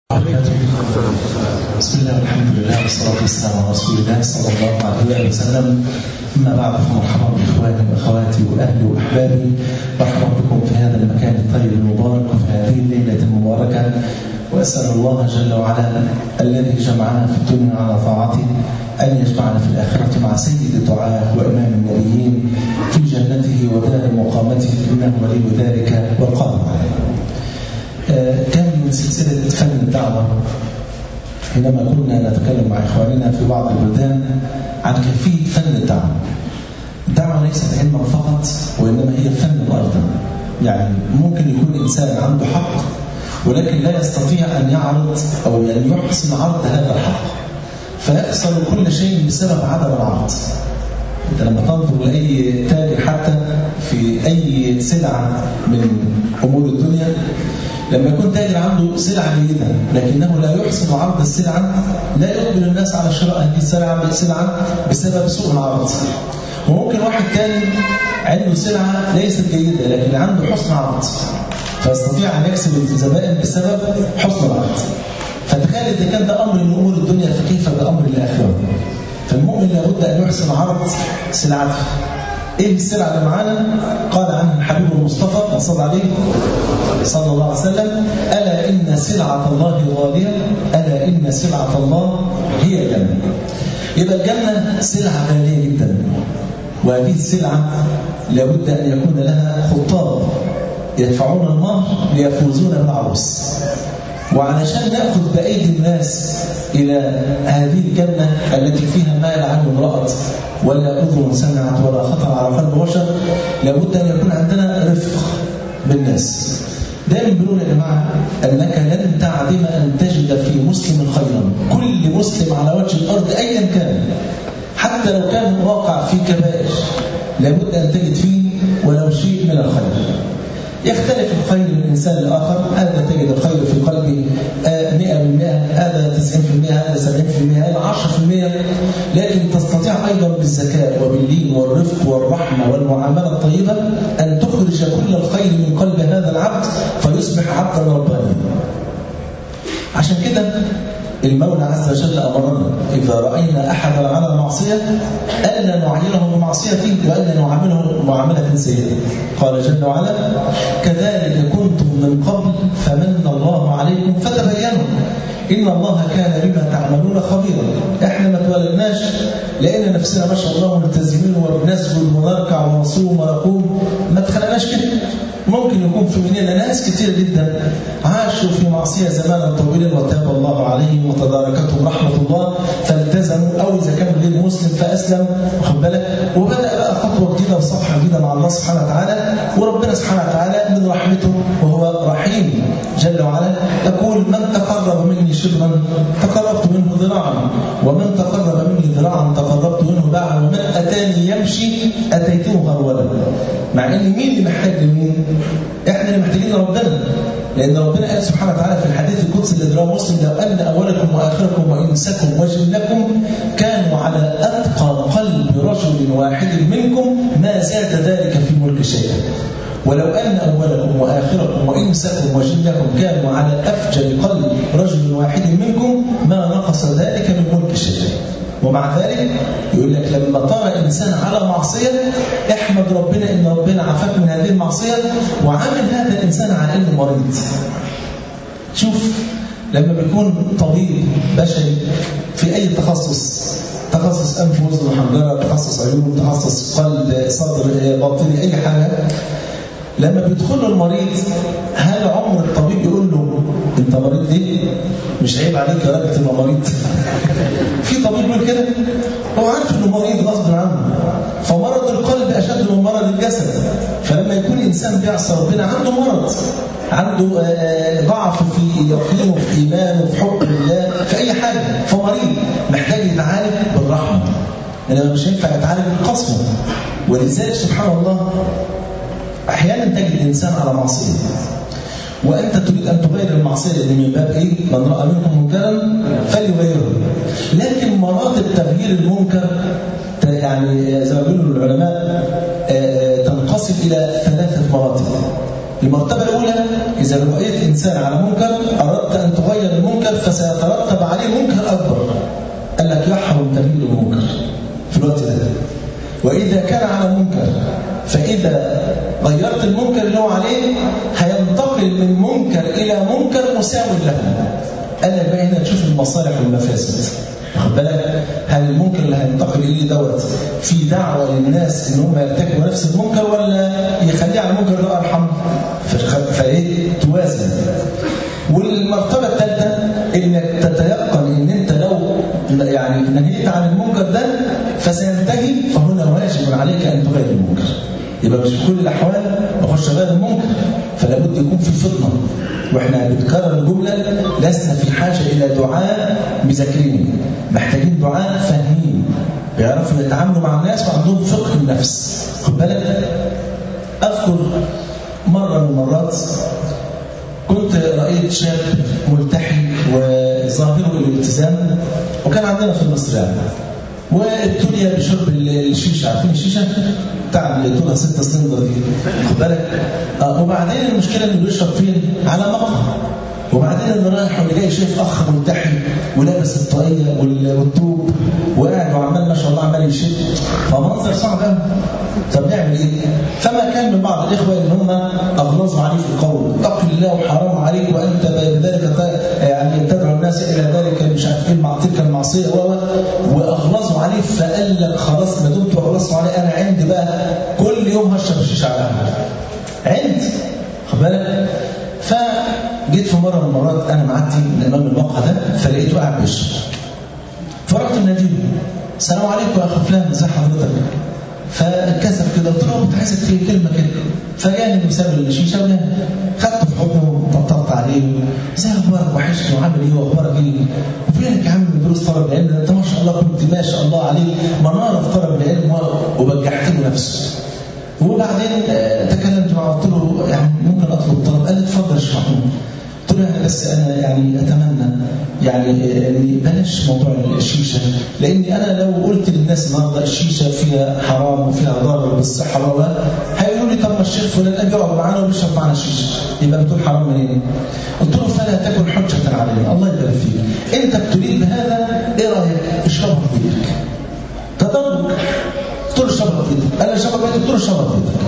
بسم الله والحمد لله والصلاة والسلام على رسول الله صلى الله عليه وسلم أما بعد فمرحبا بإخواني وأخواتي وأهلي وأحبابي مرحبا بكم في هذا المكان الطيب المبارك وفي هذه الليلة المباركة وأسأل الله جل وعلا الذي جمعنا في الدنيا على طاعته أن يجمعنا في الآخرة مع سيد الدعاء وإمام النبيين في جنته ودار مقامته إنه ولي ذلك والقادر عليه. كان من سلسلة فن الدعوة حينما كنا نتكلم مع إخواننا في بعض البلدان عن كيفية فن الدعوة الدعوة ليست علما فقط وإنما هي فن أيضا يعني ممكن يكون إنسان عنده حق ولكن لا يستطيع أن يعرض أو أن يحسن عرض هذا الحق فيحصل كل شيء بسبب عدم العرض انت لما تنظر لاي تاجر حتى في اي سلعه من امور الدنيا لما يكون تاجر عنده سلعه جيده لكنه لا يحسن عرض السلعه لا يقبل الناس على شراء هذه السلعه بالسلعه بسبب سوء العرض وممكن واحد تاني عنده سلعه ليست جيده لكن عنده حسن عرض فيستطيع ان يكسب الزبائن بسبب حسن العرض فتخيل اذا كان ده امر من امور الدنيا فكيف بامر الاخره فالمؤمن لابد ان يحسن عرض سلعته ايه السلعه اللي معانا قال عنها الحبيب المصطفى صلى عليه صلى الله عليه وسلم الا ان سلعه الله غاليه الا ان سلعه الله هي الجنه يبقى الجنه سلعه غاليه جدا وهذه السلعه لابد ان يكون لها خطاب يدفعون المهر ليفوزون بالعروس وعلشان ناخذ بايدي الناس الى هذه الجنه التي فيها ما لا عين رات ولا اذن سمعت ولا خطر على قلب بشر لابد ان يكون عندنا رفق بالناس دائما بنقول يا جماعه انك لن تعدم ان تجد في مسلم خيرا كل مسلم على وجه الارض ايا كان حتى لو كان واقع في كبائر لابد ان تجد فيه ولو شيء من الخير يختلف الخير من إنسان لآخر هذا تجد الخير في قلبه 100% هذا 90% هذا 70% هذا 10% لكن تستطيع أيضا بالزكاة وباللين والرفق والرحمة والمعاملة الطيبة أن تخرج كل الخير من قلب هذا العبد فيصبح عبدا ربانيا عشان كده المولى عز وجل أمرنا إذا رأينا أحدا على معصية ألا نعيره بمعصيته وألا نعامله معاملة سيئة قال جل وعلا كذلك كنتم من قبل فمن الله عليكم فتبينوا إن الله كان بما تعملون خبيرا إحنا ما تولدناش لقينا نفسنا ما شاء الله ملتزمين وبنسجد ونركع ونصوم ونقوم ما اتخلقناش كده ممكن يكون في مننا ناس كتير جدا عاشوا في معصية زمانا طويلا وتاب الله عليهم وتداركتهم رحمة الله فالتزموا أو إذا كان غير مسلم فأسلم واخد بالك وبدأ بقى خطوة جديدة وصفحة جديدة مع الله سبحانه وتعالى وربنا سبحانه وتعالى من رحمته وهو رحيم جل وعلا يقول من تقرب مني شبرا تقربت منه ذراعا ومن تقرب مني ذراعا تقربت منه باعا ومن أتاني يمشي أتيته هرولا مع ان مين اللي محتاج لمين؟ احنا اللي محتاجين لربنا لان ربنا قال سبحانه وتعالى في الحديث القدسي اللي رواه مسلم لو ان اولكم واخركم وانسكم وجنكم كانوا على اتقى قلب رجل واحد منكم ما زاد ذلك في ملك شيئا ولو أن أولكم وآخركم وإنسكم وجنكم كانوا على أفجر قلب رجل واحد منكم ما نقص ذلك من ملك شيئا ومع ذلك يقول لك لما ترى إنسان على معصية احمد ربنا إن ربنا عافاك من هذه المعصية وعامل هذا الإنسان على إنه مريض شوف لما بيكون طبيب بشري في أي تخصص تخصص أنف وأذن وحنجرة تخصص عيون تخصص قلب صدر باطني أي حاجة لما بيدخل له المريض هل عمر الطبيب يقول له انت مريض ليه؟ مش عيب عليك يا راجل تبقى مريض في طبيب يقول كده هو عارف انه مريض غصب عنه فمرض القلب اشد من مرض الجسد فلما يكون انسان بيعصى ربنا عنده مرض عنده ضعف في يقينه في ايمانه في حب الله في اي حاجه فمريض محتاج يتعالج بالرحمه انما مش هينفع يتعالج بالقسوه ولذلك سبحان الله احيانا تجد الانسان على معصيه وانت تريد ان تغير المعصيه دي من باب ايه؟ من راى منكم منكرا فليغيره. لكن مراتب تغيير المنكر يعني زي ما بيقولوا العلماء تنقسم الى ثلاثه مراتب. المرتبة الأولى إذا رأيت إنسان على منكر أردت أن تغير المنكر فسيترتب عليه منكر أكبر قال لك يحرم تغيير المنكر في الوقت ده وإذا كان على منكر فإذا غيرت المنكر اللي هو عليه هينتقل من منكر إلى منكر مساوي له قال لك بقى هنا تشوف المصالح والمفاسد واخد بالك هل المنكر اللي هينتقل اليه دوت في دعوه للناس ان هم يرتكبوا نفس المنكر ولا يخليه على المنكر ده ارحم فايه توازن والمرتبه الثالثه انك تتيقن ان انت لو يعني نهيت عن المنكر ده فسينتهي فهنا واجب عليك ان تغير المنكر يبقى مش في كل الاحوال بخش اغير المنكر فلا بد يكون في فطنه واحنا بنكرر الجمله لسنا في حاجه الى دعاء مذاكرين محتاجين دعاء فاهمين بيعرفوا يتعاملوا مع الناس وعندهم فقه النفس خد بالك اذكر مره من المرات كنت رايت شاب ملتحي وظاهره الالتزام وكان عندنا في مصر يعني وابتلي بشرب الشيشه عارفين الشيشه بتاع اللي طولها ست سنين دي خد بالك آه وبعدين المشكله انه بيشرب فين؟ على مقهى وبعدين اللي رايح واللي جاي شايف اخ ملتحي ولابس الطاقيه والطوب وقاعد وعمال ما شاء الله عمال يشد فمنظر صعب قوي طب نعمل ايه؟ فما كان من بعض الاخوه ان هم اغلظوا عليه في القول اتق الله وحرام عليك وانت بذلك يعني تدعو الناس الى ذلك مش عارف ايه تلك المعصيه واغلظوا عليه فقال لك خلاص ما دمت اغلظوا عليه انا عندي بقى كل يوم هشرب الشيشه على القهوه عندي خد بالك فجيت في مره من المرات انا معدي من امام المقهى ده فلقيته قاعد بيشرب فرحت مناديه السلام عليكم يا اخ فلان ازي حضرتك فاتكسف كده قلت له كنت عايزك تقول كلمه كده فجاني مسبب الشيشه ونام خدته في حضنه وطبطبت عليه ازي اخبارك وحشني وعامل ايه واخبارك ايه وفينك يا عم من دروس طلب العلم انت ما شاء الله كنت ما شاء الله عليك مناره في طلب العلم وبجحت له نفسه وبعدين تكلمت معه قلت له يعني ممكن اطلب طلب قال لي اتفضل يا شيخ محمود قلت له يعني بس انا يعني اتمنى يعني يعني بلاش موضوع الشيشه لاني انا لو قلت للناس النهارده الشيشه فيها حرام وفيها ضرر بالصحه ولا هيقولوا لي طب ما الشيخ فلان اجي يقعد معانا ويشرب معانا الشيشه يبقى بتقول حرام منين؟ قلت له فلا تكن حجه علينا الله يبارك فيك انت بتريد بهذا ايه رايك؟ اشربها في بيتك تدرج قلت له اشربها في بيتك انا اشربها في بيتك قلت له اشربها في بيتك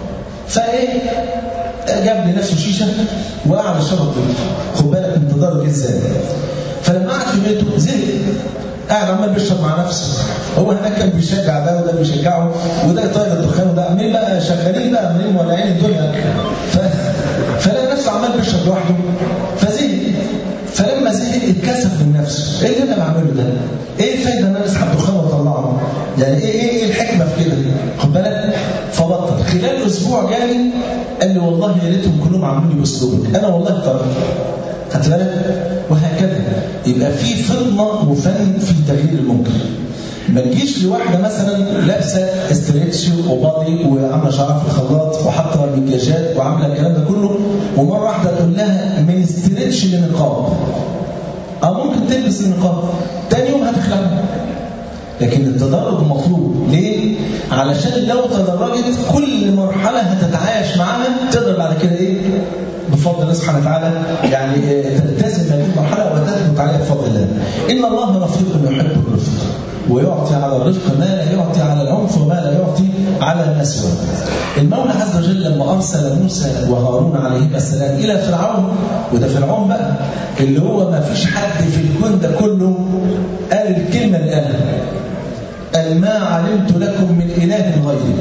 فايه جاب لي نفسه شيشه وقعد يشرب بيته خد بالك من تدرج ازاي فلما قعد في بيته زهق قاعد عمال بيشرب مع نفسه هو هناك كان بيشجع ده وده بيشجعه وده يطير الدخان وده عاملين بقى شغالين بقى عاملين مولعين الدنيا ف... فلقى نفسه عمال بيشرب لوحده فزهق فلما زهق اتكسف من نفسه ايه اللي انا بعمله ده؟ ايه الفايده ان انا اسحب دخان واطلعه؟ يعني ايه ايه ايه الحكمه في كده؟ خد بالك؟ فبطل خلال اسبوع جالي قال لي والله يا ريتهم كلهم عاملين باسلوبك انا والله طرد خدت بالك؟ وهكذا يبقى في فطنه وفن في تغيير المنكر ما تجيش لواحده مثلا لابسه استريتش وبادي وعامله شعرها في الخلاط وحاطه مكياجات وعامله الكلام ده كله ومره واحده تقول لها من استريتش لنقاب او ممكن تلبس النقاب تاني يوم هتخلعها لكن التدرج مطلوب ليه؟ علشان لو تدرجت كل مرحلة هتتعايش معاها تقدر بعد كده ايه؟ بفضل الله سبحانه وتعالى يعني تلتزم هذه المرحلة وتثبت عليها بفضل الله. إن الله رفيق يحب الرفق ويعطي على الرفق ما لا يعطي على العنف وما لا يعطي على النسوة. المولى عز وجل لما أرسل موسى وهارون عليهما السلام إلى فرعون وده فرعون بقى اللي هو ما فيش حد في الكون ده كله قال الكلمة اللي قالها قال ما علمت لكم من إله غيري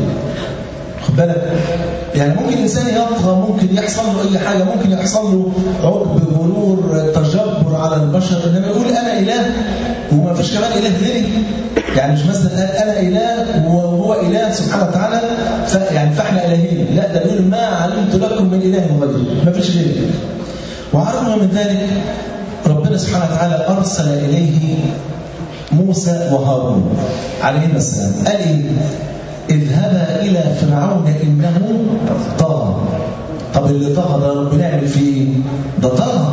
خد بالك يعني ممكن الإنسان يطغى ممكن يحصل له أي حاجة ممكن يحصل له عقب غرور تجبر على البشر إنما يقول أنا إله وما فيش كمان إله غيري يعني مش مثلا قال أنا إله وهو إله سبحانه وتعالى يعني فإحنا إلهين لا ده بيقول ما علمت لكم من إله غيري ما فيش غيري وعرفنا من ذلك ربنا سبحانه وتعالى أرسل إليه موسى وهارون عليهما السلام قال إيه؟ اذهبا إلى فرعون إنه طغى طب اللي طغى ده ربنا يعمل فيه ده طغى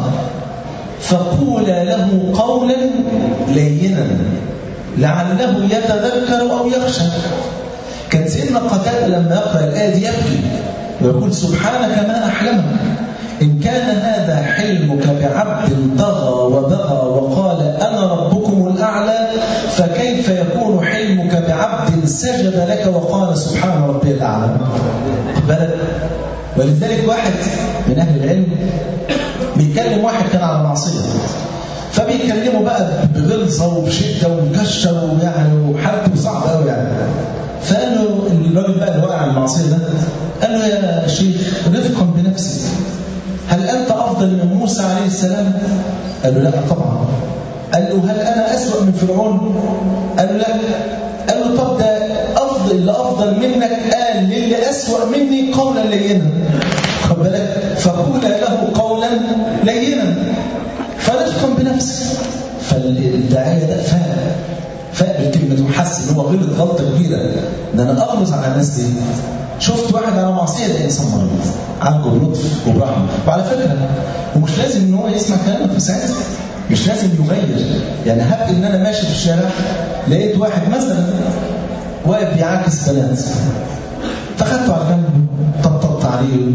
فقولا له قولا لينا لعله يتذكر أو يخشى كان سيدنا قتادة لما يقرأ الآية دي يبكي ويقول سبحانك ما أحلمك إن كان هذا حلمك بعبد طغى وبغى وقال أنا ربكم الأعلى فكيف يكون حلمك بعبد سجد لك وقال سبحان ربي الأعلى بلد ولذلك واحد من أهل العلم بيكلم واحد كان على معصية فبيكلمه بقى بغلظة وبشدة ومكشر ويعني وحالته صعبة قوي يعني فقال له الراجل بقى اللي واقع على المعصية ده قال له يا شيخ رفقا بنفسك هل أنت أفضل من موسى عليه السلام؟ قال له لا طبعا قال له هل أنا أسوأ من فرعون؟ قال له لا قال له طب ده أفضل اللي أفضل منك قال للي أسوأ مني قولا لينا خد بالك فقول له قولا لينا فرفقا بنفسك فالداعية ده فاهم فاهم الكلمة وحس ان هو غلط غلطة كبيرة ده انا اغلظ على الناس دي شفت واحد على معصية ده انسان مريض عنده بلطف وبرحمة وعلى فكرة ومش لازم ان هو يسمع كلامك في ساعتها مش لازم يغير يعني هب ان انا ماشي في الشارع لقيت واحد مثلا واقف بيعاكس بنات فخدته على جنب طبطبت عليه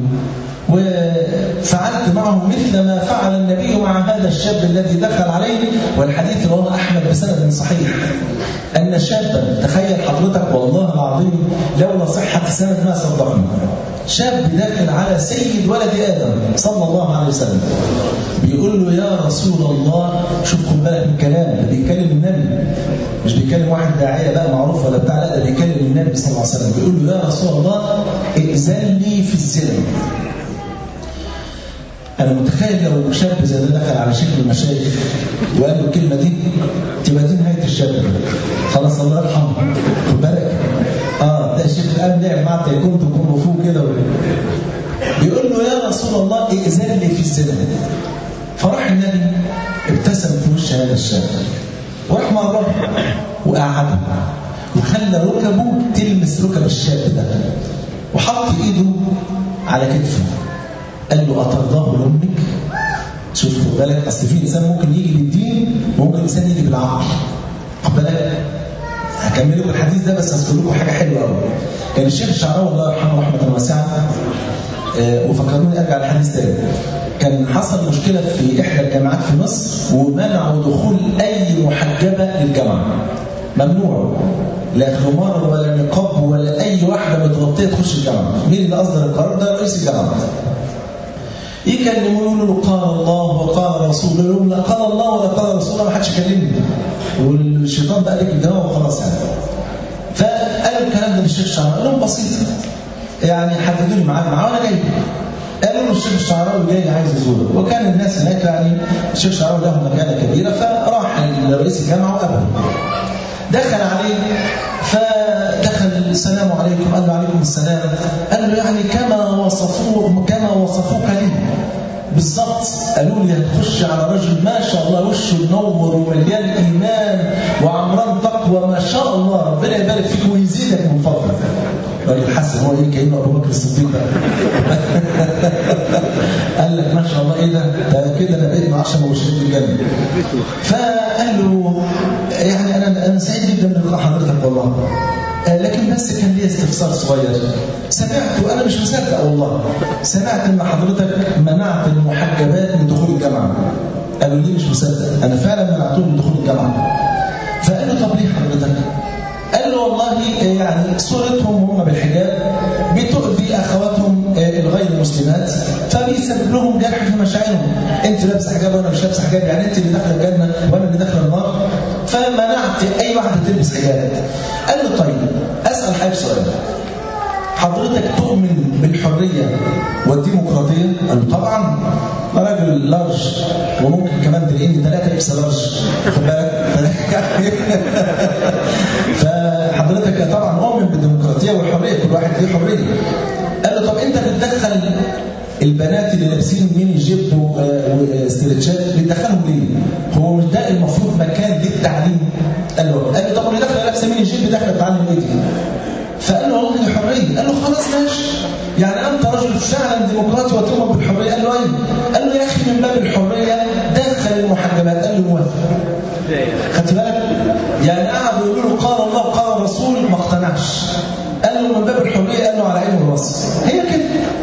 وفعلت معه مثل ما فعل النبي مع هذا الشاب الذي دخل عليه والحديث رواه أحمد بسند صحيح أن شابا تخيل حضرتك والله العظيم لولا صحة السند ما صدقنا شاب داخل على سيد ولد آدم صلى الله عليه وسلم بيقول له يا رسول الله شوف خد بالك من الكلام ده بيكلم النبي مش بيكلم واحد داعية بقى معروف ولا بتاع لا ده بيكلم النبي صلى الله عليه وسلم بيقول له يا رسول الله ائذن لي في الزنا أنا متخيل لو شاب زي ده دخل على شيخ المشايخ وقال له الكلمة دي تبقى دي نهاية الشاب ده خلاص الله يرحمه خد بالك اه ده الشيخ الآن لعب مع كنت كنت فوق كده بيقول له يا رسول الله ائذن لي في الزنا فراح النبي ابتسم في وش هذا الشاب وراح مرة وقعده وخلى ركبه تلمس ركب الشاب ده وحط ايده على كتفه قال له أترضاه لأمك شوف خد بالك أصل في إنسان ممكن يجي بالدين وممكن إنسان يجي بالعقل خد بالك هكمل لكم الحديث ده بس هذكر لكم حاجة حلوة قوي كان الشيخ الشعراوي الله يرحمه رحمة واسعة آه وفكروني أرجع الحديث تاني كان حصل مشكلة في إحدى الجامعات في مصر ومنعوا دخول أي محجبة للجامعة ممنوع لا خمار ولا نقاب ولا أي واحدة متغطية تخش الجامعة مين اللي أصدر القرار ده رئيس الجامعة يكلموا يقولوا له قال الله وقال رسول يقول لا قال الله ولا قال رسول الله ما حدش يكلمني والشيطان بقى لك الجواب وخلاص يعني فقالوا الكلام ده للشيخ الشعراوي قال لهم بسيط يعني حددوا لي ميعاد معاه وانا جاي قالوا له الشيخ الشعراوي جاي عايز يزوره وكان الناس هناك يعني الشيخ الشعراوي له مكانه كبيره فراح لرئيس الجامعه وقابله دخل عليه فدخل السلام عليكم قال له عليكم السلام قال له يعني كما وصفوه كما وصفوك لي بالظبط قالوا لي هتخش على رجل ما شاء الله وشه منور ومليان ايمان وعمران تقوى ما شاء الله ربنا يبارك فيك ويزيدك من فضله الراجل حس هو ايه كانه ابو بكر الصديق ده قال لك ما شاء الله ايه ده ده كده انا بقيت مع 10 مبشرين بالجنه فقال له يعني انا انا سعيد جدا بلقاء حضرتك والله لكن بس كان لي استفسار صغير سمعت وانا مش مصدق والله سمعت ان حضرتك منعت المحجبات من دخول الجامعه قالوا لي مش مصدق انا فعلا منعتهم من دخول الجامعه فقال له طب ليه حضرتك قال له والله يعني صورتهم هم بالحجاب بتؤذي اخواتهم الغير المسلمات فبيسبب لهم جرح في مشاعرهم انت لابسه حجاب وانا مش لابسه حجاب يعني انت اللي داخله الجنه وانا اللي داخله النار فمنعت اي واحده تلبس حجاب قال له طيب اسال حضرتك سؤال حضرتك تؤمن بالحريه والديمقراطيه؟ قال له طبعا انا راجل لارج وممكن كمان تلاقيني ثلاثه اكس لارج خد بالك فحضرتك طبعا اؤمن بالديمقراطيه والحريه كل واحد ليه حريه قال له طب انت بتدخل البنات اللي لابسين ميني جيب واسترتشات بتدخلهم ليه؟ هو مش ده المفروض مكان للتعليم؟ قال له قال له طب اللي داخله لابسه ميني جيب داخله تتعلم ايه دي؟ فقال له والله دي حريه قال له خلاص ماشي يعني انت رجل فعلا ديمقراطي وتؤمن بالحريه قال له ايوه قال له يا اخي من باب الحريه دخل المحجبات قال له موافق خدت بالك يعني قعدوا يقولوا له قال الله قال الرسول ما اقتنعش قال له من باب الحريه قال له على عين الراس هي كده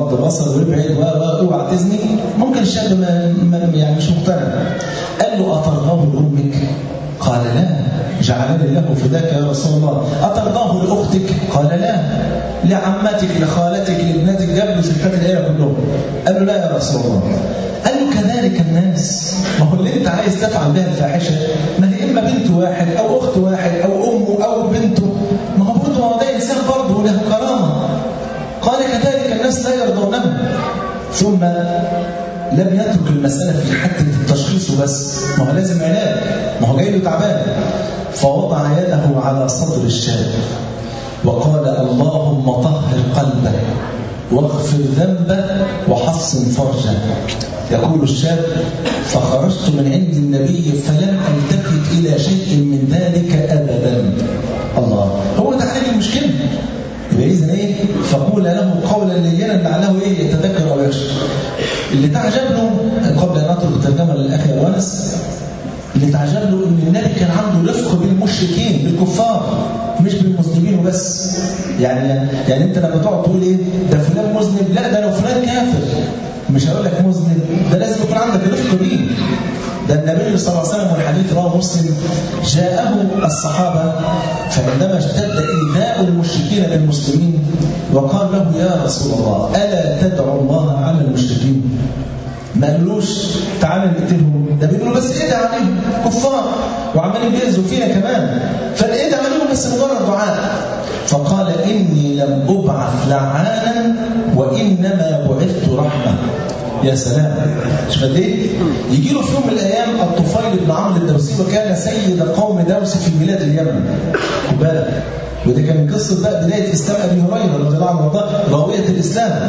وغض بصر وابعد واوعى تزني ممكن الشاب ما يعني مش مقتنع قال له أترضاه لأمك؟ قال لا جعلني الله فداك يا رسول الله أترضاه لأختك؟ قال لا لعمتك لخالتك لابنتك جاب له ستات الآية كلهم قال له لا يا رسول الله قال له كذلك الناس ما هو اللي انت عايز تفعل بها الفاحشة ما هي إما بنت واحد أو أخت واحد أو أمه أو بنته ما هو برضه ما هو ده إنسان برضه وله كرامة قال كذلك الناس لا يرضونه ثم لم يترك المسألة في حتة التشخيص بس ما هو لازم علاج ما هو جاي له تعبان فوضع يده على صدر الشاب وقال اللهم طهر قلبه واغفر ذنبه وحصن فرجه يقول الشاب فخرجت من عند النبي فلم التفت الى شيء من ذلك ابدا الله هو ده حل المشكله يبقى اذا ايه فقول له قولا لينا لعله ايه يتذكر او يخشى اللي تعجب له قبل ان اترك الترجمه للاخ ونس اللي تعجب له ان النبي كان عنده رفق بالمشركين بالكفار مش بالمسلمين وبس يعني يعني انت لما تقعد تقول ايه ده فلان مذنب لا ده لو فلان كافر مش هقول لك مذنب ده لازم يكون عندك رفق بيه ده النبي صلى الله عليه وسلم والحديث رواه مسلم جاءه الصحابة فعندما اشتد إيذاء المشركين بالمسلمين وقال له يا رسول الله ألا تدعو الله على المشركين ما قالوش تعالى نقتلهم ده بيقولوا بس ادعي عليهم كفار وعمالين بيأذوا فينا كمان فادعي عليهم بس مجرد دعاء فقال إني لم أبعث لعانا وإنما بعثت رحمة يا سلام مش قد ايه يجي له في يوم من الايام الطفيل بن عمرو الدوسي وكان سيد قوم دوس في بلاد اليمن خد بالك وده كان قصه بقى بدايه اسلام ابي هريره رضي الله عنه وارضاه راويه الاسلام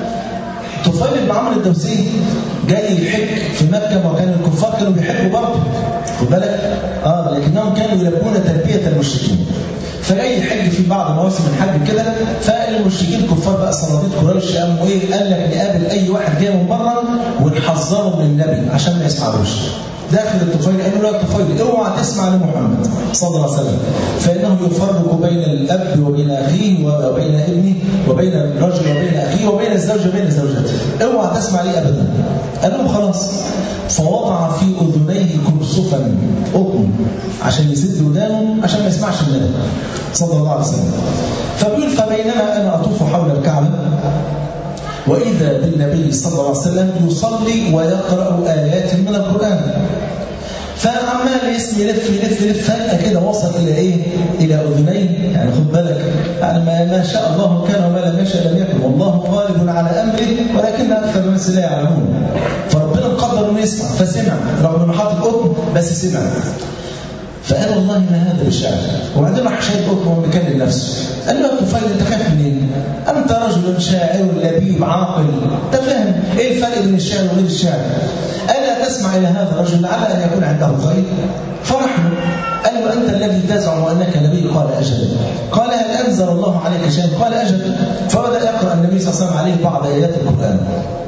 طفيل بن عمرو الدوسي جاي يحج في مكه وكان الكفار كانوا بيحجوا برضه خد بالك اه لكنهم كانوا يلبون تلبيه المشركين فجاي يحج في بعض مواسم الحج كده فالمشركين الكفار بقى صناديق قريش قاموا ايه قال لك نقابل اي واحد جاي من بره ونحذره من النبي عشان ما يسمعوش داخل الطفيل قالوا له يا طفيل اوعى تسمع لمحمد صلى الله عليه وسلم فانه يفرق بين الاب وبين اخيه وبين ابنه وبين الرجل وبين اخيه وبين الزوج وبين زوجته اوعى تسمع لي ابدا قال لهم خلاص فوضع في اذنيه كرسفا قطن عشان يسد ودانه عشان ما يسمعش النبي صلى الله عليه وسلم فبيقول فبينما انا اطوف حول الكعبه وإذا بالنبي صلى الله عليه وسلم يصلي ويقرأ آيات من القرآن فعمال يسمي يلف يلف يلف فجأة كده وصل إلى إيه؟ إلى أذنيه يعني خد بالك يعني ما, ما شاء الله كان وما لم يشاء لم يكن والله غالب على أمره ولكن أكثر الناس لا يعلمون فربنا قدر إنه يسمع فسمع رغم إنه حاطط قطن بس سمع فقال والله ما هذا بالشعر وبعدين راح شايف قطن وهو بيكلم نفسه قال له يا طفيل انت خايف منين؟ انت رجل شاعر لبيب عاقل انت فاهم ايه الفرق بين الشعر وغير الشعر؟ الا تسمع الى هذا الرجل لعل ان يكون عنده خير فرح له قال له انت الذي تزعم انك نبي قال اجل قال هل انزل الله عليك شيئا؟ قال اجل فبدا يقرا النبي صلى الله عليه وسلم عليه بعض ايات القران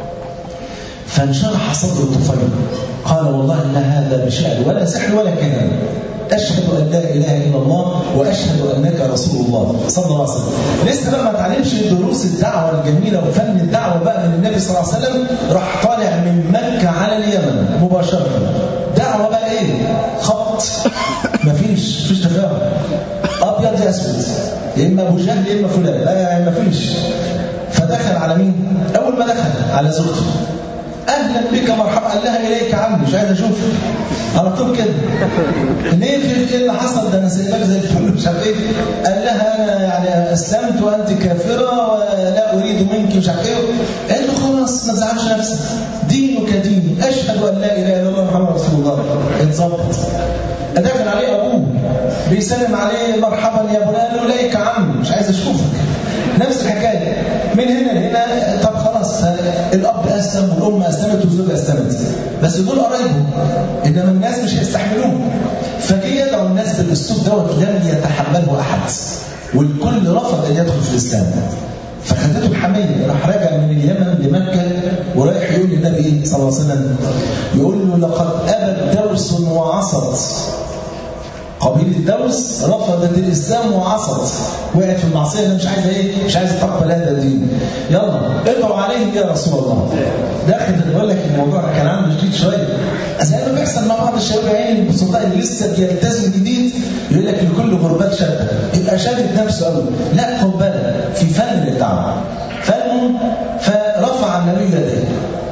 فانشرح صدر الطفيل قال والله ان هذا بشعر ولا سحر ولا كلام أشهد أن لا إله إلا الله وأشهد أنك رسول الله صلى الله عليه وسلم لسه بقى ما تعلمش دروس الدعوة الجميلة وفن الدعوة بقى من النبي صلى الله عليه وسلم راح طالع من مكة على اليمن مباشرة دعوة بقى إيه خط مفيش مفيش تفاهم أبيض يا أسود يا إما أبو جهل يا إما فلان لا يعني مفيش فدخل على مين؟ أول ما دخل على زوجته اهلا بك مرحبا قال لها اليك عمي مش عايز اشوفك على طول كده ليه في ايه اللي حصل ده انا سايبك زي الفل مش عارف ايه قال لها انا يعني اسلمت وانت كافره ولا اريد منك مش عارف ايه قال له خلاص ما تزعلش نفسك دينك ديني اشهد ان لا اله الا الله محمد رسول الله اتظبط داخل عليه ابوه بيسلم عليه مرحبا يا ابو قال له اليك عمي مش عايز اشوفك نفس الحكايه من هنا لهنا طب خلاص الاب اسلم والام اسلمت والزوجه اسلمت بس دول قرايبه انما الناس مش هيستحملوه فجه يدعو الناس بالاسلوب دوت لم يتحمله احد والكل رفض ان يدخل في الاسلام فخدته الحمية راح راجع من اليمن لمكة ورايح يقول للنبي صلى الله عليه وسلم يقول له لقد أبت دوس وعصت قبيلة دوس رفضت الإسلام وعصت وقعت في المعصية أنا مش عايزة إيه مش عايزة تقبل هذا الدين يلا ادعوا عليهم يا رسول الله داخل بقول لك الموضوع كان عنده جديد شوية زي ما بيحصل مع بعض الشباب عيني البسطاء اللي لسه بيلتزم جديد يقول لك لكل غربال شابة يبقى شادد نفسه قوي لا خد بالك في فن الدعوة فن فرفع النبي يديه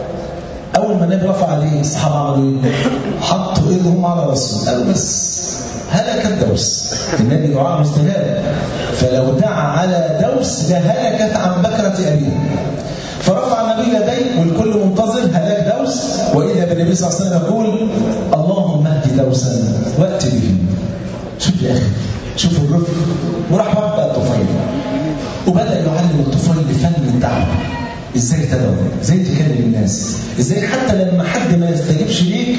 اول ما النبي رفع عليه الصحابه عملوا ايه؟ حطوا ايدهم على راسه قالوا بس هلك الدوس النبي دعاء مستجاب فلو دعا على دوس لهلكت عن بكره ابيه فرفع النبي يديه والكل منتظر هلاك دوس واذا بالنبي صلى الله عليه وسلم يقول اللهم اهد دوسا وات به شوف يا اخي شوف الرفق وراح ربى الطفيل وبدا يعلم الطفيل فن الدعوه ازاي تدعو ازاي تكلم الناس ازاي حتى لما حد ما يستجيبش ليك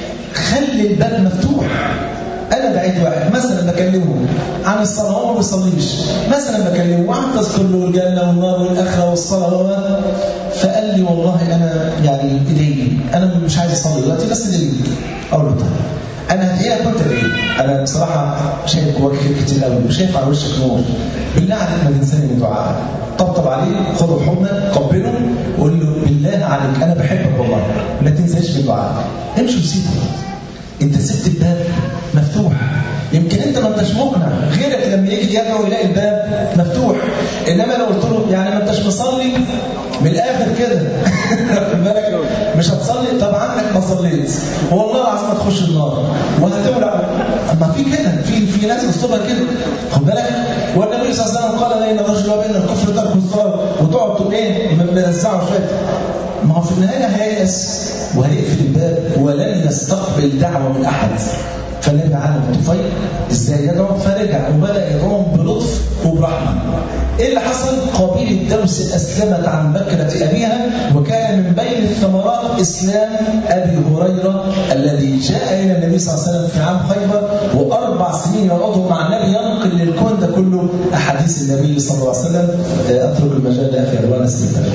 خلي الباب مفتوح انا دعيت واحد مثلا بكلمه عن الصلاه هو ما بيصليش مثلا بكلمه وعن تذكر له الجنه والنار والاخره والصلاه فقال لي والله انا يعني ادعي انا مش عايز اصلي دلوقتي بس ادعي اقول له طيب انا هديها كنت ادعي انا بصراحه شايف جواك خير كتير قوي وشايف على وشك نور بالله عليك ما تنساني من دعائك طبطب عليه خده بحضنك قبله وقول له بالله عليك انا بحبك والله ما تنساش من دعائك امشي وسيبه انت سبت الباب مفتوح يمكن انت ما انتش مقنع غيرك لما يجي يدعو يلاقي الباب مفتوح انما لو قلت له يعني ما انتش مصلي من الاخر كده بالك مش هتصلي طب عنك ما صليت والله العظيم هتخش النار وهتولع ما في كده في في ناس اسلوبها كده خد بالك والنبي صلى الله عليه وسلم قال ان الرجل وبين الكفر ترك الصلاه وتقعد تقول ايه مرزعه شويه ما هو في النهايه هييأس وهيقفل الباب ولن يستقبل دعوه من احد فالنبي علم الطفيل ازاي يدعو فرجع وبدا يدعوهم بلطف وبرحمه. ايه اللي حصل؟ قبيله دوس اسلمت عن بكره ابيها وكان من بين الثمرات اسلام ابي هريره الذي جاء الى النبي صلى الله عليه وسلم في عام خيبر واربع سنين يقعدوا مع النبي ينقل للكون ده كله احاديث النبي صلى الله عليه وسلم اترك المجال لاخي الوان استمتاع.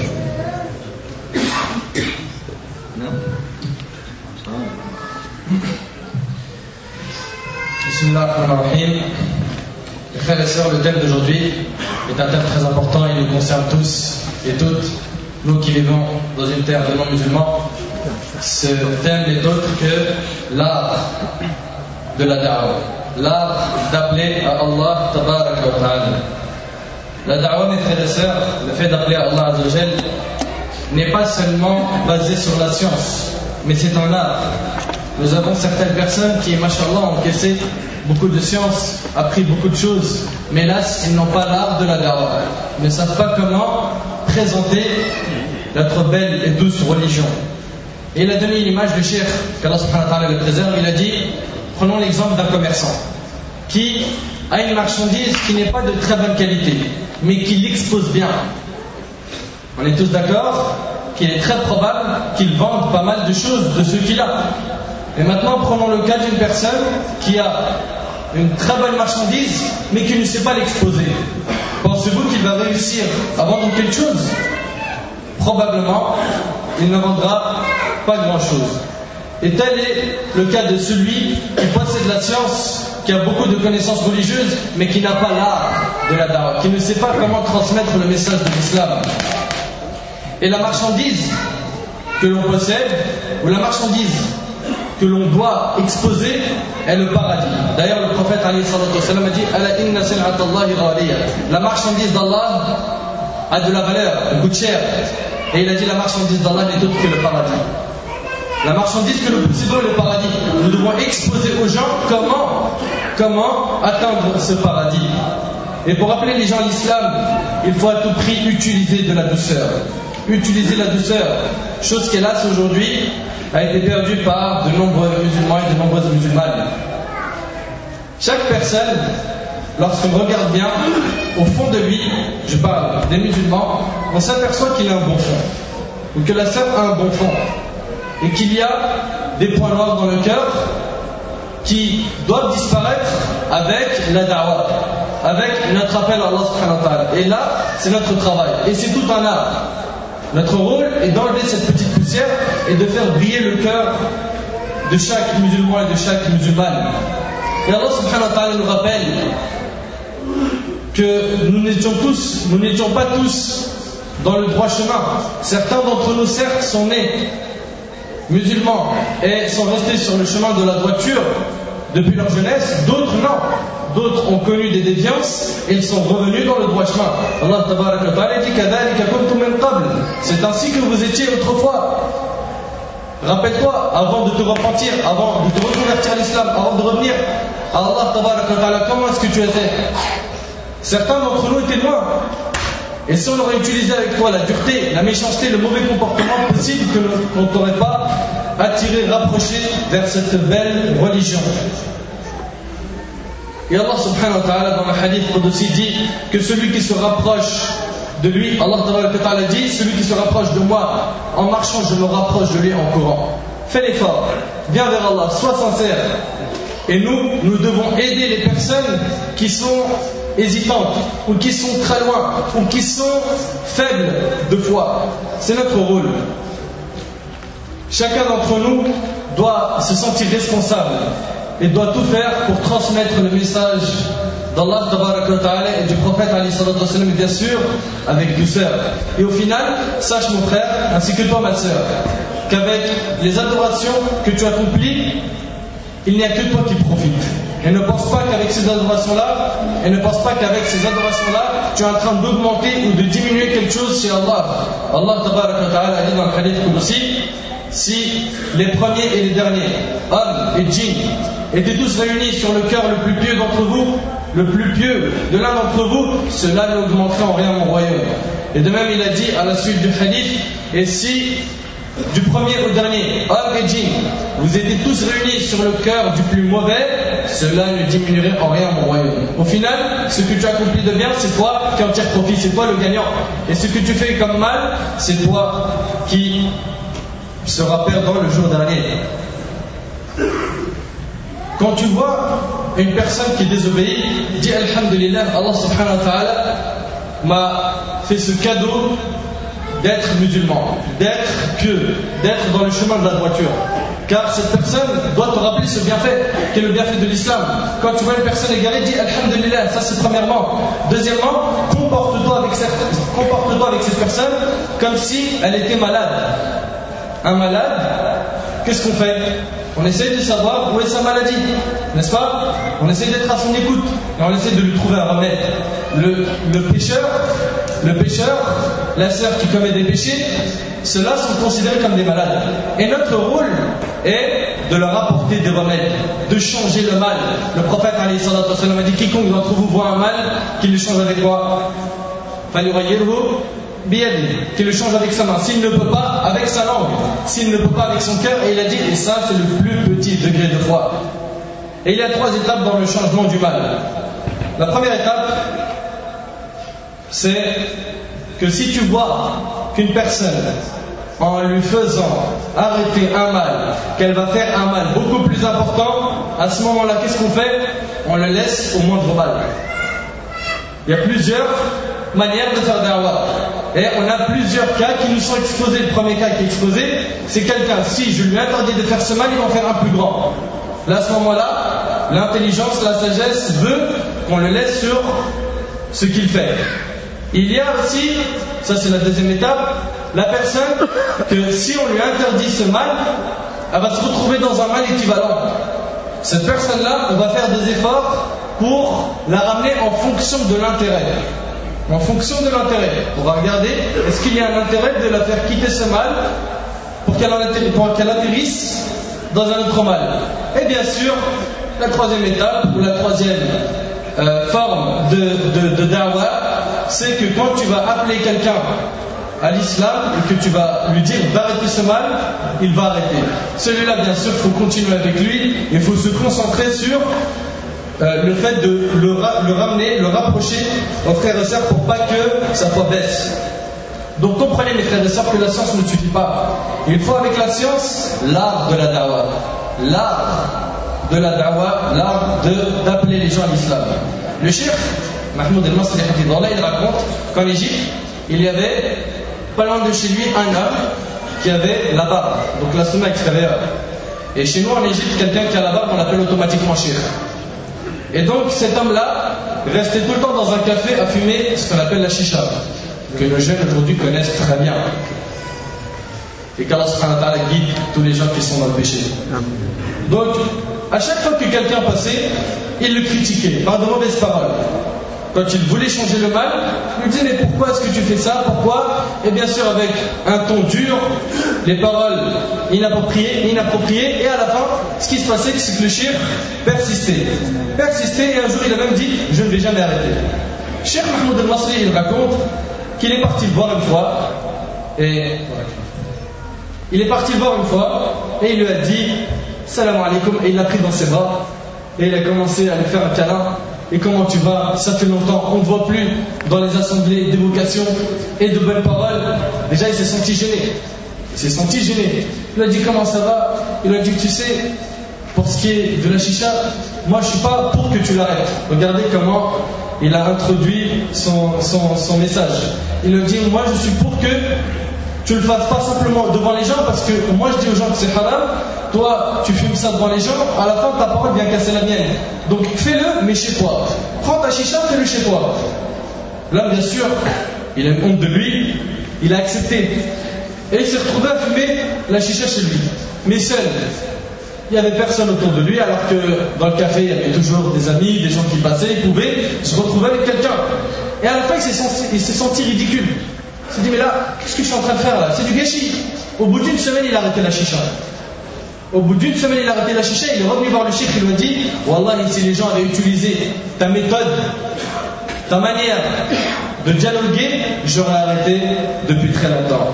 Bismillahirrahmanirrahim. Les frères et sœurs, le thème d'aujourd'hui est un thème très important, il nous concerne tous et toutes, nous qui vivons dans une terre de non-musulmans. Ce thème n'est autre que l'art de la da'wah, l'art d'appeler à Allah tabaraka wa ta'ala. La da'wah, mes frères et sœurs, le fait d'appeler à Allah Azzawajal, n'est pas seulement basé sur la science, mais c'est un art. Nous avons certaines personnes qui, machallah, ont encaissé beaucoup de sciences, appris beaucoup de choses, mais hélas, ils n'ont pas l'art de la da'wah. Ils ne savent pas comment présenter notre belle et douce religion. Et il a donné une image de Cheikh, qu'Allah subhanahu wa ta'ala le préserve, il a dit, prenons l'exemple d'un commerçant qui a une marchandise qui n'est pas de très bonne qualité, mais qui l'expose bien. On est tous d'accord qu'il est très probable qu'il vende pas mal de choses de ce qu'il a. Et maintenant, prenons le cas d'une personne qui a une très bonne marchandise, mais qui ne sait pas l'exposer. Pensez-vous qu'il va réussir à vendre quelque chose Probablement, il ne vendra pas grand-chose. Et tel est le cas de celui qui possède la science, qui a beaucoup de connaissances religieuses, mais qui n'a pas l'art de la dawa, qui ne sait pas comment transmettre le message de l'islam. Et la marchandise que l'on possède, ou la marchandise que l'on doit exposer est le paradis. D'ailleurs, le prophète a dit La marchandise d'Allah a de la valeur, elle coûte cher. Et il a dit La marchandise d'Allah n'est autre que le paradis. La marchandise que nous possédons est le paradis. Nous devons exposer aux gens comment, comment atteindre ce paradis. Et pour appeler les gens à l'islam, il faut à tout prix utiliser de la douceur. Utiliser la douceur, chose qui hélas aujourd'hui a été perdue par de nombreux musulmans et de nombreuses musulmanes. Chaque personne, lorsqu'on regarde bien, au fond de lui, je parle des musulmans, on s'aperçoit qu'il a un bon fond, ou que la sœur a un bon fond, et qu'il y a des points noirs dans le cœur qui doivent disparaître avec la da'wah, avec notre appel à Allah subhanahu wa ta'ala. Et là, c'est notre travail, et c'est tout un art. Notre rôle est d'enlever cette petite poussière et de faire briller le cœur de chaque musulman et de chaque musulmane. Et Allah subhanahu wa ta'ala nous rappelle que nous n'étions tous, nous n'étions pas tous dans le droit chemin. Certains d'entre nous, certes, sont nés musulmans et sont restés sur le chemin de la droiture depuis leur jeunesse, d'autres non. D'autres ont connu des déviances et ils sont revenus dans le droit chemin. Allah dit C'est ainsi que vous étiez autrefois. Rappelle-toi, avant de te repentir, avant de te reconvertir à l'islam, avant de revenir à Allah, comment est-ce que tu étais Certains d'entre nous étaient loin. Et si on aurait utilisé avec toi la dureté, la méchanceté, le mauvais comportement possible que qu'on ne t'aurait pas attiré, rapproché vers cette belle religion. Et Allah subhanahu wa ta'ala dans le hadith aussi dit que celui qui se rapproche de lui, Allah ta'ala dit, celui qui se rapproche de moi en marchant, je me rapproche de lui en courant. Fais l'effort, viens vers Allah, sois sincère. Et nous, nous devons aider les personnes qui sont hésitantes, ou qui sont très loin, ou qui sont faibles de foi. C'est notre rôle. Chacun d'entre nous doit se sentir responsable et doit tout faire pour transmettre le message d'Allah et du prophète bien sûr avec douceur. Et au final, sache mon frère, ainsi que toi ma soeur, qu'avec les adorations que tu accomplis, il n'y a que toi qui profites. Et ne pense pas qu'avec ces adorations-là, et ne pense pas qu'avec ces adorations-là, tu es en train d'augmenter ou de diminuer quelque chose chez Allah. Allah a dit dans le hadith aussi, si les premiers et les derniers, hommes et djinns, étaient tous réunis sur le cœur le plus pieux d'entre vous, le plus pieux de l'un d'entre vous, cela n'augmenterait en rien mon royaume. Et de même, il a dit à la suite du hadith, et si du premier au dernier, hommes et djinns, vous étiez tous réunis sur le cœur du plus mauvais, cela ne diminuerait en rien mon royaume. Au final, ce que tu accomplis de bien, c'est toi qui en tires profit, c'est toi le gagnant. Et ce que tu fais comme mal, c'est toi qui sera perdant le jour dernier. Quand tu vois une personne qui désobéit, dis Alhamdulillah, Allah subhanahu wa ta'ala m'a fait ce cadeau d'être musulman, d'être que, d'être dans le chemin de la droiture. Car cette personne doit te rappeler ce bienfait, qui est le bienfait de l'islam. Quand tu vois une personne égarée, dis Alhamdulillah, ça c'est premièrement. Deuxièmement, comporte-toi avec, cette, comporte avec cette personne comme si elle était malade. Un malade, qu'est-ce qu'on fait On essaie de savoir où est sa maladie, n'est-ce pas On essaie d'être à son écoute et on essaie de lui trouver un remède. Le, le pécheur, le pécheur, la sœur qui commet des péchés, ceux-là sont considérés comme des malades. Et notre rôle est de leur apporter des remèdes, de changer le mal. Le prophète a dit quiconque d'entre vous voit un mal, qu'il le change avec quoi qui le change avec sa main. S'il ne peut pas, avec sa langue. S'il ne peut pas, avec son cœur. Et il a dit, et ça, c'est le plus petit degré de foi. Et il y a trois étapes dans le changement du mal. La première étape, c'est que si tu vois qu'une personne, en lui faisant arrêter un mal, qu'elle va faire un mal beaucoup plus important, à ce moment-là, qu'est-ce qu'on fait On le laisse au moindre mal. Il y a plusieurs manières de faire da'wah. Et on a plusieurs cas qui nous sont exposés. Le premier cas qui est exposé, c'est quelqu'un, si je lui interdis de faire ce mal, il va en faire un plus grand. Là, à ce moment-là, l'intelligence, la sagesse veut qu'on le laisse sur ce qu'il fait. Il y a aussi, ça c'est la deuxième étape, la personne que si on lui interdit ce mal, elle va se retrouver dans un mal équivalent. Cette personne-là, on va faire des efforts pour la ramener en fonction de l'intérêt en fonction de l'intérêt. On va regarder, est-ce qu'il y a un intérêt de la faire quitter ce mal pour qu'elle atterrisse dans un autre mal Et bien sûr, la troisième étape, ou la troisième euh, forme de, de, c'est que quand tu vas appeler quelqu'un à l'islam et que tu vas lui dire d'arrêter ce mal, il va arrêter. Celui-là, bien sûr, il faut continuer avec lui, il faut se concentrer sur euh, le fait de le, ramener, le rapprocher aux frères et sœurs pour pas que sa foi baisse. Donc comprenez mes frères et sœurs que la science ne suffit pas. Il faut avec la science l'art de la dawa. L'art de la dawa, l'art d'appeler les gens à l'islam. Le cheikh, Mahmoud el-Masri, il raconte qu'en Égypte, il y avait pas loin de chez lui un homme qui avait la barbe, donc la stomach extérieure. Et chez nous en Égypte, quelqu'un qui a la barbe, on l'appelle automatiquement cheikh. Et donc cet homme-là restait tout le temps dans un café à fumer ce qu'on appelle la chicha, que nos jeunes aujourd'hui connaissent très bien. Et qu'Allah guide tous les gens qui sont dans le péché. Donc, à chaque fois que quelqu'un passait, il le critiquait par de mauvaises paroles. Quand il voulait changer le mal, il lui disait Mais pourquoi est-ce que tu fais ça Pourquoi Et bien sûr, avec un ton dur, les paroles inappropriées, inappropriées, et à la fin, ce qui se passait, c'est que le shir persistait. Persistait, et un jour, il a même dit Je ne vais jamais arrêter. Cheikh Mahmoud al-Masri, il raconte qu'il est parti le voir une fois, et il est parti le voir une fois, et il lui a dit Salam alaikum, et il l'a pris dans ses bras, et il a commencé à lui faire un câlin. Et comment tu vas Ça fait longtemps, on ne voit plus dans les assemblées d'évocation et de belles paroles. Déjà, il s'est senti gêné. Il s'est senti gêné. Il a dit comment ça va Il a dit tu sais, pour ce qui est de la chicha, moi je suis pas pour que tu l'arrêtes. Regardez comment il a introduit son, son, son message. Il a dit moi je suis pour que tu le fasses pas simplement devant les gens parce que moi je dis aux gens que c'est haram, toi tu fumes ça devant les gens, à la fin ta parole vient casser la mienne. Donc fais-le mais chez toi. Prends ta chicha, fais-le chez toi. Là bien sûr, il a une honte de lui, il a accepté. Et il s'est retrouvé à fumer la chicha chez lui, mais seul. Il n'y avait personne autour de lui, alors que dans le café, il y avait toujours des amis, des gens qui passaient, il pouvait se retrouver avec quelqu'un. Et à la fin, il s'est senti ridicule. Il s'est dit, mais là, qu'est-ce que je suis en train de faire là C'est du gâchis. Au bout d'une semaine, il a arrêté la chicha. Au bout d'une semaine, il a arrêté la chicha, il est revenu voir le chef, il lui a dit, Wallah, si les gens avaient utilisé ta méthode, ta manière de dialoguer, j'aurais arrêté depuis très longtemps.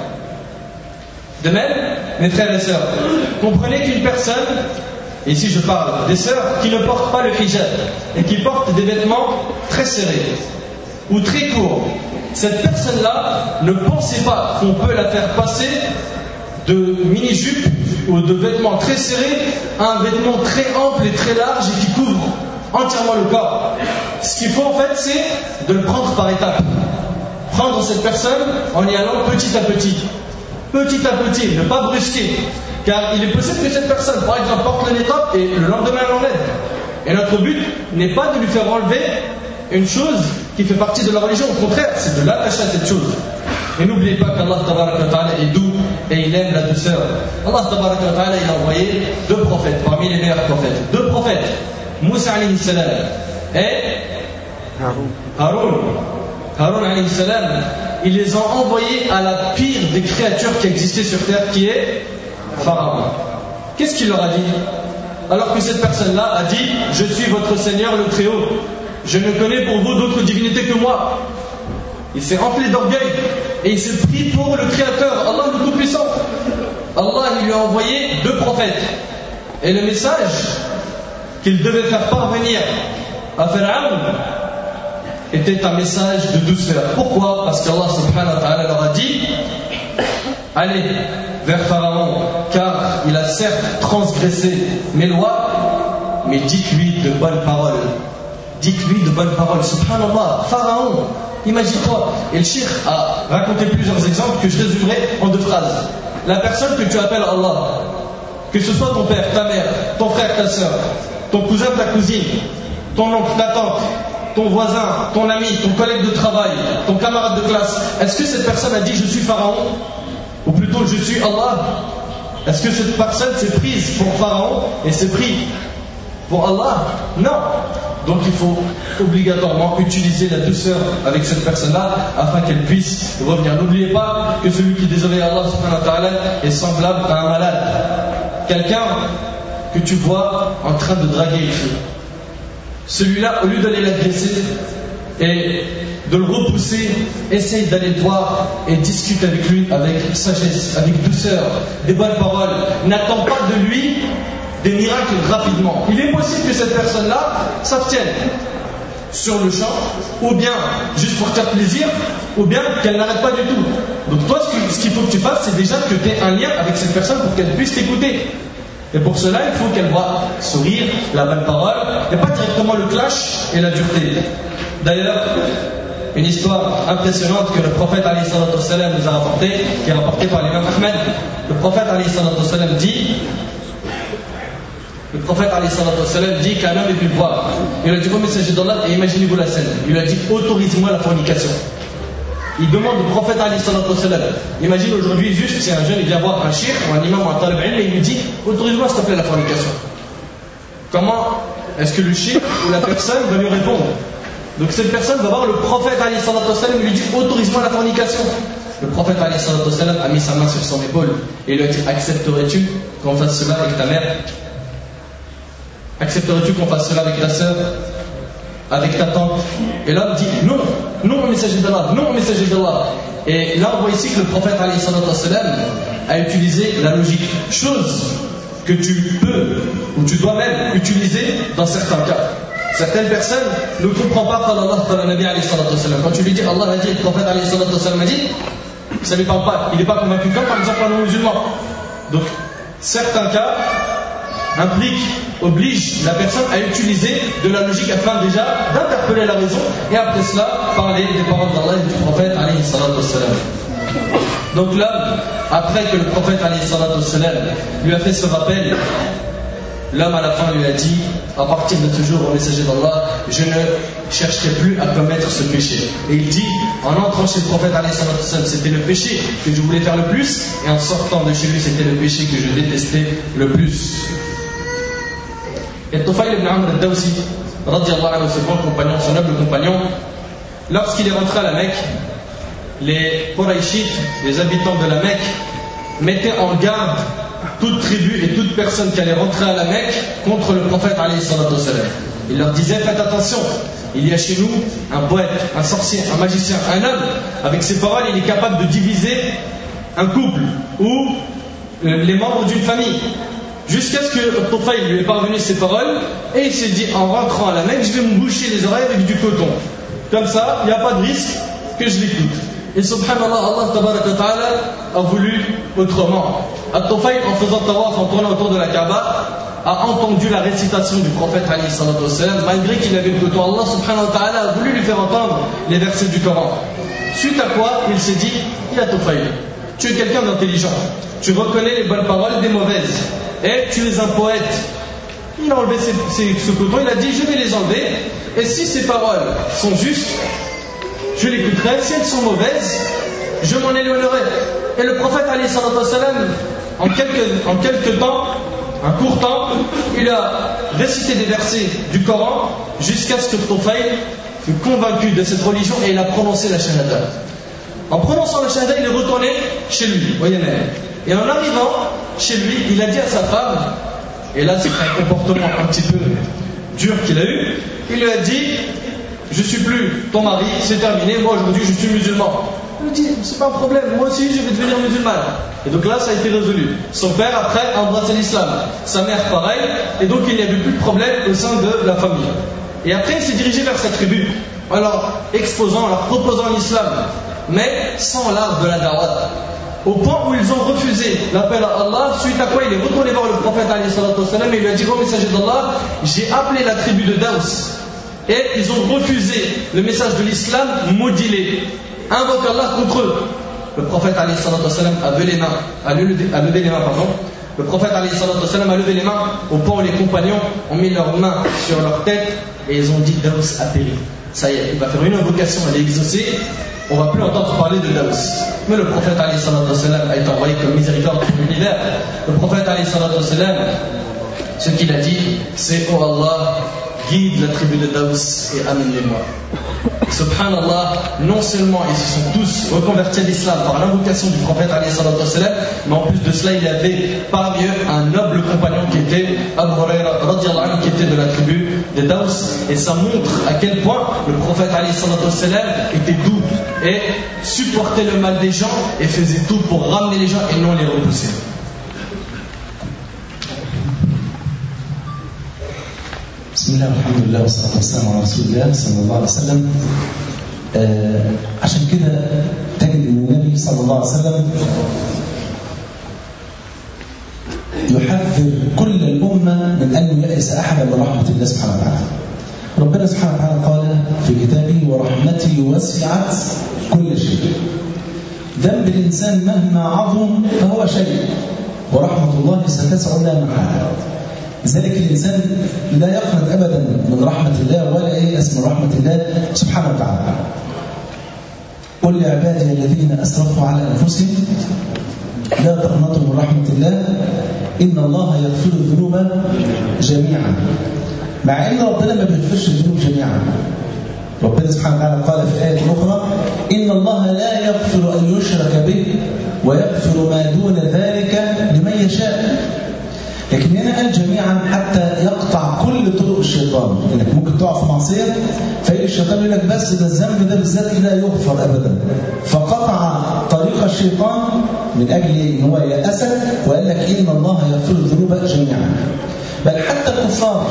De même, mes frères et sœurs, comprenez qu'une personne, ici je parle des sœurs, qui ne portent pas le hijab et qui portent des vêtements très serrés ou très courts, cette personne-là ne pensait pas qu'on peut la faire passer de mini-jupe ou de vêtements très serrés à un vêtement très ample et très large et qui couvre entièrement le corps. Ce qu'il faut en fait, c'est de le prendre par étapes. Prendre cette personne en y allant petit à petit. Petit à petit, ne pas brusquer. Car il est possible que cette personne, par exemple, porte le niqab et le lendemain elle enlève. Et notre but n'est pas de lui faire enlever une chose qui fait partie de la religion. Au contraire, c'est de l'attacher à cette chose. Et n'oubliez pas qu'Allah est doux et il aime la douceur. Allah ta'ala, il a envoyé deux prophètes parmi les meilleurs prophètes. Deux prophètes, Moussa alayhi salam et Haroun. Haroun alayhi salam, il les a envoyés à la pire des créatures qui existaient sur terre, qui est Pharaon. Qu'est-ce qu'il leur a dit Alors que cette personne-là a dit Je suis votre Seigneur le Très-Haut. Je ne connais pour vous d'autres divinités que moi. Il s'est rempli d'orgueil et il s'est pris pour le Créateur, Allah le Tout-Puissant. Allah il lui a envoyé deux prophètes. Et le message qu'il devait faire parvenir à Pharaon était un message de douceur. Pourquoi Parce qu'Allah subhanahu wa ta'ala leur a dit Allez vers Pharaon, car il a certes transgressé mes lois, mais dites-lui de bonnes paroles. Dites-lui de bonnes paroles. Subhanallah, Pharaon, Imagine-toi, et le shir a raconté plusieurs exemples que je résumerai en deux phrases. La personne que tu appelles Allah, que ce soit ton père, ta mère, ton frère, ta soeur, ton cousin, ta cousine, ton oncle, ta tante, ton voisin, ton ami, ton collègue de travail, ton camarade de classe, est-ce que cette personne a dit je suis Pharaon Ou plutôt je suis Allah Est-ce que cette personne s'est prise pour Pharaon et s'est pris pour Allah Non donc il faut obligatoirement utiliser la douceur avec cette personne-là afin qu'elle puisse revenir. N'oubliez pas que celui qui désobéit à Allah subhanahu wa ta'ala est semblable à un malade. Quelqu'un que tu vois en train de draguer une fille. Celui-là, au lieu d'aller l'agresser et de le repousser, essaye d'aller le voir et discute avec lui avec sagesse, avec douceur, des bonnes paroles. N'attends pas de lui des miracles rapidement. Il est possible que cette personne-là s'abstienne sur le champ, ou bien juste pour faire plaisir, ou bien qu'elle n'arrête pas du tout. Donc toi, ce qu'il faut que tu fasses, c'est déjà que tu aies un lien avec cette personne pour qu'elle puisse t'écouter. Et pour cela, il faut qu'elle voit sourire, la bonne parole, et pas directement le clash et la dureté. D'ailleurs, une histoire impressionnante que le prophète nous a rapportée, qui est rapportée par l'imam Ahmed. Le prophète dit Le prophète sallam, dit qu'un homme est venu voir. Il a dit au messager d'Allah et imaginez-vous la scène. Il lui a dit autorise-moi la fornication. Il demande au prophète sallam. Imagine aujourd'hui juste si un jeune il vient voir un shir ou un imam ou un talib et il lui dit autorise-moi s'il te plaît la fornication. Comment est-ce que le shir ou la personne va lui répondre Donc cette personne va voir le prophète sallam et lui dit autorise-moi la fornication. Le prophète sallam a mis sa main sur son épaule et lui a dit accepterais-tu qu'on fasse cela avec ta mère Accepterais-tu qu'on fasse cela avec ta soeur Avec ta tante Et l'homme dit non, non au messager d'Allah, non au messager d'Allah. Et là on voit ici que le prophète sallam a utilisé la logique. Chose que tu peux ou tu dois même utiliser dans certains cas. Certaines personnes ne comprennent pas Quand tu lui dis Allah a dit, le prophète a dit, ça ne lui parle pas. Il n'est pas convaincu comme par exemple un non-musulman. Donc, certains cas impliquent, obligent la personne à utiliser de la logique afin déjà d'interpeller la raison et après cela parler des paroles d'Allah et du prophète donc l'homme, après que le prophète lui a fait ce rappel, l'homme à la fin lui a dit, à partir de ce jour au messager d'Allah, je ne chercherai plus à commettre ce péché. Et il dit, en entrant chez le prophète c'était le péché que je voulais faire le plus, et en sortant de chez lui, c'était le péché que je détestais le plus. Et Tufayl ibn Amr al-Dawsi, ce bon compagnon, son noble compagnon, lorsqu'il est rentré à la Mecque, les Quraishites, les habitants de la Mecque, mettaient en garde toute tribu et toute personne qui allait rentrer à la Mecque contre le prophète Il leur disait faites attention, il y a chez nous un poète, un sorcier, un magicien, un homme, avec ses paroles il est capable de diviser un couple ou euh, les membres d'une famille. Jusqu'à ce que Tufayl lui ait parvenu ces paroles et il s'est dit en rentrant à la Mecque, je vais me boucher les oreilles avec du coton. Comme ça, il n'y a pas de risque que je l'écoute. Et subhanallah, Allah a voulu autrement. At-Tufayl, en faisant tawaf, en tournant autour de la Kaaba, a entendu la récitation du prophète malgré qu'il avait le coton. Allah subhanahu wa ta'ala a voulu lui faire entendre les versets du Coran. Suite à quoi, il s'est dit, il a Tufayl, tu es quelqu'un d'intelligent, tu reconnais les bonnes paroles des mauvaises, et tu es un poète. Il a enlevé ce coton, il a dit, je vais les enlever, et si ces paroles sont justes, je l'écouterai. Si elles sont mauvaises, je m'en éloignerai. Et le prophète, en quelques, en quelques temps, un court temps, il a récité des versets du Coran jusqu'à ce que Tufayl fut convaincu de cette religion et il a prononcé la Shahada. En prononçant la Shahada, il est retourné chez lui, voyez même. Et en arrivant chez lui, il a dit à sa femme, et là c'est un comportement un petit peu dur qu'il a eu, il lui a dit je suis plus ton mari, c'est terminé, moi aujourd'hui je suis musulman. Il me dit, c'est pas un problème, moi aussi je vais devenir musulman. Et donc là, ça a été résolu. Son père, après, a embrassé l'islam. Sa mère, pareil. Et donc il n'y avait plus de problème au sein de la famille. Et après, il s'est dirigé vers sa tribu, en leur exposant, en leur proposant l'islam, mais sans l'art de la dawah. Au point où ils ont refusé l'appel à Allah, suite à quoi il est retourné voir le prophète et il lui a dit, oh messager d'Allah, j'ai appelé la tribu de Daous et ils ont refusé le message de l'islam modulé. Invoque Allah contre eux. Le prophète a levé les mains, a levé, les mains, pardon. Le prophète a levé les mains au point où les compagnons ont mis leurs mains sur leur tête et ils ont dit Daous a péri. Ça y est, il va faire une invocation, elle est exaucée. On va plus entendre parler de Daous. Mais le prophète a été envoyé comme miséricorde pour l'univers. Le prophète ce qu'il a dit, c'est Oh Allah, guide la tribu de Daous et amène-les-moi. Subhanallah, non seulement ils se sont tous reconvertis à l'islam par l'invocation du prophète, mais en plus de cela, il y avait parmi eux un noble compagnon qui était Abu Huraira, qui était de la tribu de Daous. Et ça montre à quel point le prophète était doux et supportait le mal des gens et faisait tout pour ramener les gens et non les repousser. بسم الله والحمد لله والصلاة والسلام على رسول الله صلى الله عليه وسلم آه عشان كده تجد ان النبي صلى الله عليه وسلم يحذر كل الأمة من أن يأس أحدا من رحمة الله سبحانه وتعالى ربنا سبحانه وتعالى قال في كتابه ورحمتي وسعت كل شيء ذنب الإنسان مهما عظم فهو شيء ورحمة الله ستسع لا محالة لذلك الإنسان لا يقنط أبدا من رحمة الله ولا ييأس من رحمة الله سبحانه وتعالى قل لعبادي الذين أسرفوا على أنفسهم لا تقنطوا من رحمة الله إن الله يغفر الذنوب جميعا مع إن ربنا ما بيغفرش الذنوب جميعا ربنا سبحانه وتعالى قال في آية أخرى إن الله لا يغفر أن يشرك به ويغفر ما دون ذلك لمن يشاء لكن هنا قال جميعا حتى يقطع كل طرق الشيطان انك ممكن تقع في معصيه فيجي الشيطان يقول لك بس ده الذنب ده بالذات لا يغفر ابدا فقطع طريق الشيطان من اجل ان هو يأسك وقال لك ان الله يغفر الذنوب جميعا بل حتى الكفار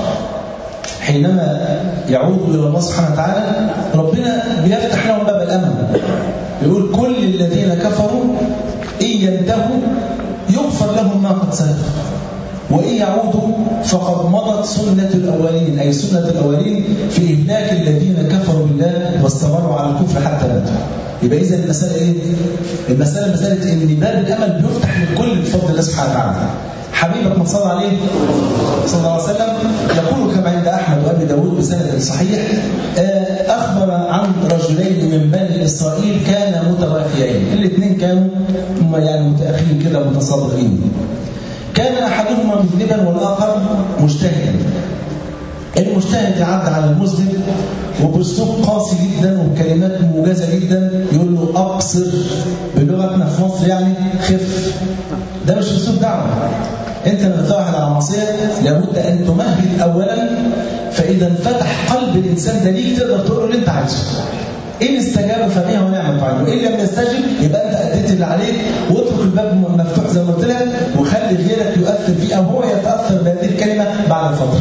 حينما يعودوا الى الله سبحانه وتعالى ربنا بيفتح لهم باب الامل يقول كل الذين كفروا ان ينتهوا يغفر لهم ما قد سلف وإن يعودوا فقد مضت سنة الأولين أي سنة الأولين في إهلاك الذين كفروا بالله واستمروا على الكفر حتى ماتوا يبقى إذا المسألة إيه؟ المسألة مسألة إن باب الأمل بيفتح لكل بفضل الله سبحانه وتعالى حبيبك من صلى عليه صلى الله عليه وسلم يقول كما عند أحمد وأبي داود بسند صحيح أخبر عن رجلين من بني إسرائيل كانا متوافيين الاثنين كانوا يعني متأخرين كده متصادقين كان أحدهما مذنبا والآخر مجتهدا المجتهد يعد على المذنب وباسلوب قاسي جدا وبكلمات موجزه جدا يقول له اقصر بلغتنا في مصر يعني خف ده مش اسلوب دعوه انت لما تواحد على معصيه لابد ان تمهد اولا فاذا انفتح قلب الانسان ده ليك تقدر تقول له اللي انت عايزه إن استجاب فبها ونعم الفعل وإن لم يستجب يبقى أنت أديت اللي عليك واترك الباب مفتوح زي ما قلت لك وخلي غيرك يؤثر فيه أو هو يتأثر بهذه الكلمة بعد فترة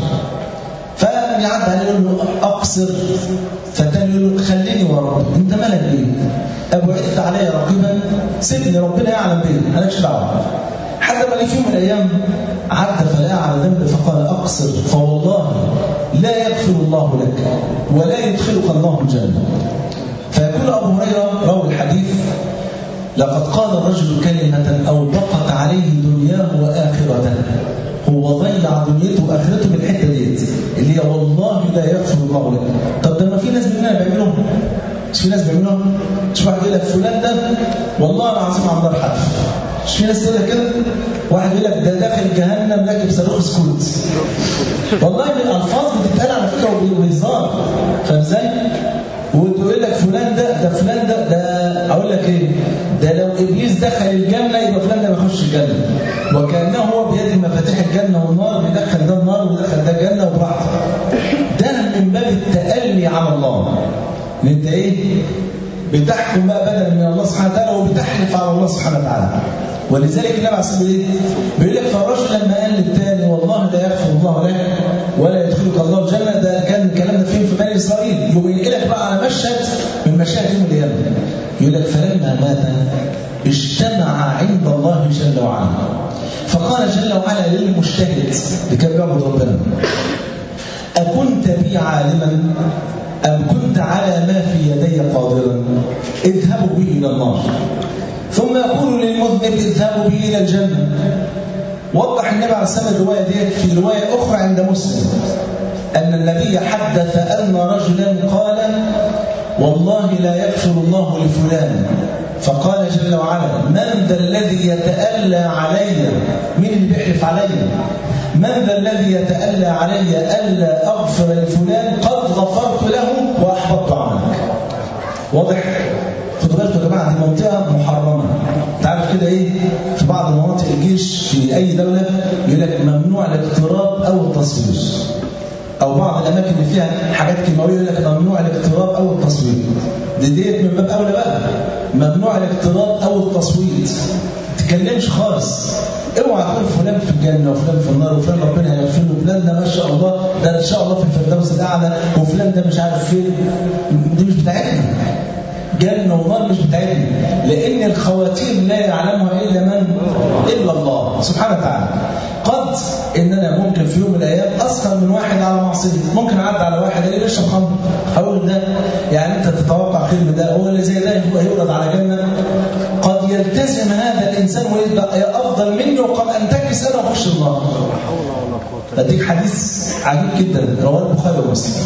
فيعد عليه يقول له أقصر فالتاني يقول له خليني وراك أنت مالك ليه؟ أبعدت علي رقيبا سيبني ربنا يعلم بيه مالكش دعوة حتى ما في يوم من الأيام عد فلا على ذنب فقال أقصر فوالله لا يغفر الله لك ولا يدخلك الله الجنة فيقول أبو هريرة روى الحديث لقد قال الرجل كلمة أوبقت عليه دنياه وآخرته هو ضيع دنيته وآخرته بالحتة ديت اللي هي والله لا يغفر الله لك طب ده ما في ناس مننا بيعملوها مش في ناس بيعملوها مش واحد يقول لك فلان ده والله العظيم عم نار حتف مش في ناس تقول لك كده واحد يقول لك ده داخل جهنم راكب صاروخ سكوت والله الالفاظ بتتقال على فكره وبهزار فاهم ازاي؟ وتقول لك فلان ده ده فلان ده ده اقول لك ايه ده لو ابليس دخل الجنه يبقى فلان ده ما يخش الجنه وكانه هو بيد مفاتيح الجنه والنار بيدخل ده النار ويدخل ده الجنه وبراحته ده من باب التألي على الله ان انت ايه بتحكم بقى بدلا من الله سبحانه وتعالى وبتحلف على الله سبحانه وتعالى ولذلك النبي عليه الصلاه ايه؟ بيقول لك فالرجل لما قال للثاني والله لا يغفر الله لك ولا يدخلك الله الجنه ده كان الكلام ده فين في بني اسرائيل يقوم ينقلك بقى على مشهد من مشاهد يوم القيامه يقول لك فلما مات اجتمع عند الله جل وعلا فقال جل وعلا للمجتهد اللي كان بيعبد ربنا أكنت بي عالما أم كنت على ما في يدي قادرا اذهبوا به إلى النار ثم يقول للمذنب اذهبوا به إلى الجنة وضح النبي عليه الصلاة والسلام الرواية دي في رواية أخرى عند مسلم أن النبي حدث أن رجلا قال والله لا يغفر الله لفلان فقال جل وعلا من ذا الذي يتألى علي من اللي بيحلف علي من ذا الذي يتألى علي ألا أغفر لفلان قد غفرت له وأحبطت عنك واضح خدوا بالكم يا جماعه دي منطقه محرمه تعرف كده ايه في بعض مناطق الجيش في اي دوله يقول لك ممنوع الاقتراب او التصوير او بعض الاماكن اللي فيها حاجات كيماويه يقول لك ممنوع الاقتراب او التصوير دي ديت من باب اولى بقى ممنوع الاقتراب او التصويت تتكلمش خالص اوعى تقول فلان في الجنه وفلان في النار وفلان ربنا هيغفر له وفلان ده ما شاء الله ده ان شاء الله في الفردوس الاعلى وفلان ده مش عارف فين دي مش بتاعتنا جنة ونار مش بتاعتنا لأن الخواتيم لا يعلمها إلا من إلا الله سبحانه وتعالى قد إن أنا ممكن في يوم من الأيام أسخر من واحد على معصية ممكن أعدي على واحد اللي بيشرب خمر هقول ده يعني أنت تتوقع خير من ده هو اللي زي ده هو هيورد على جنة قد يلتزم هذا الانسان ويبقى افضل مني وقال انتكس انا واخش النار اديك حديث عجيب جدا رواه البخاري ومسلم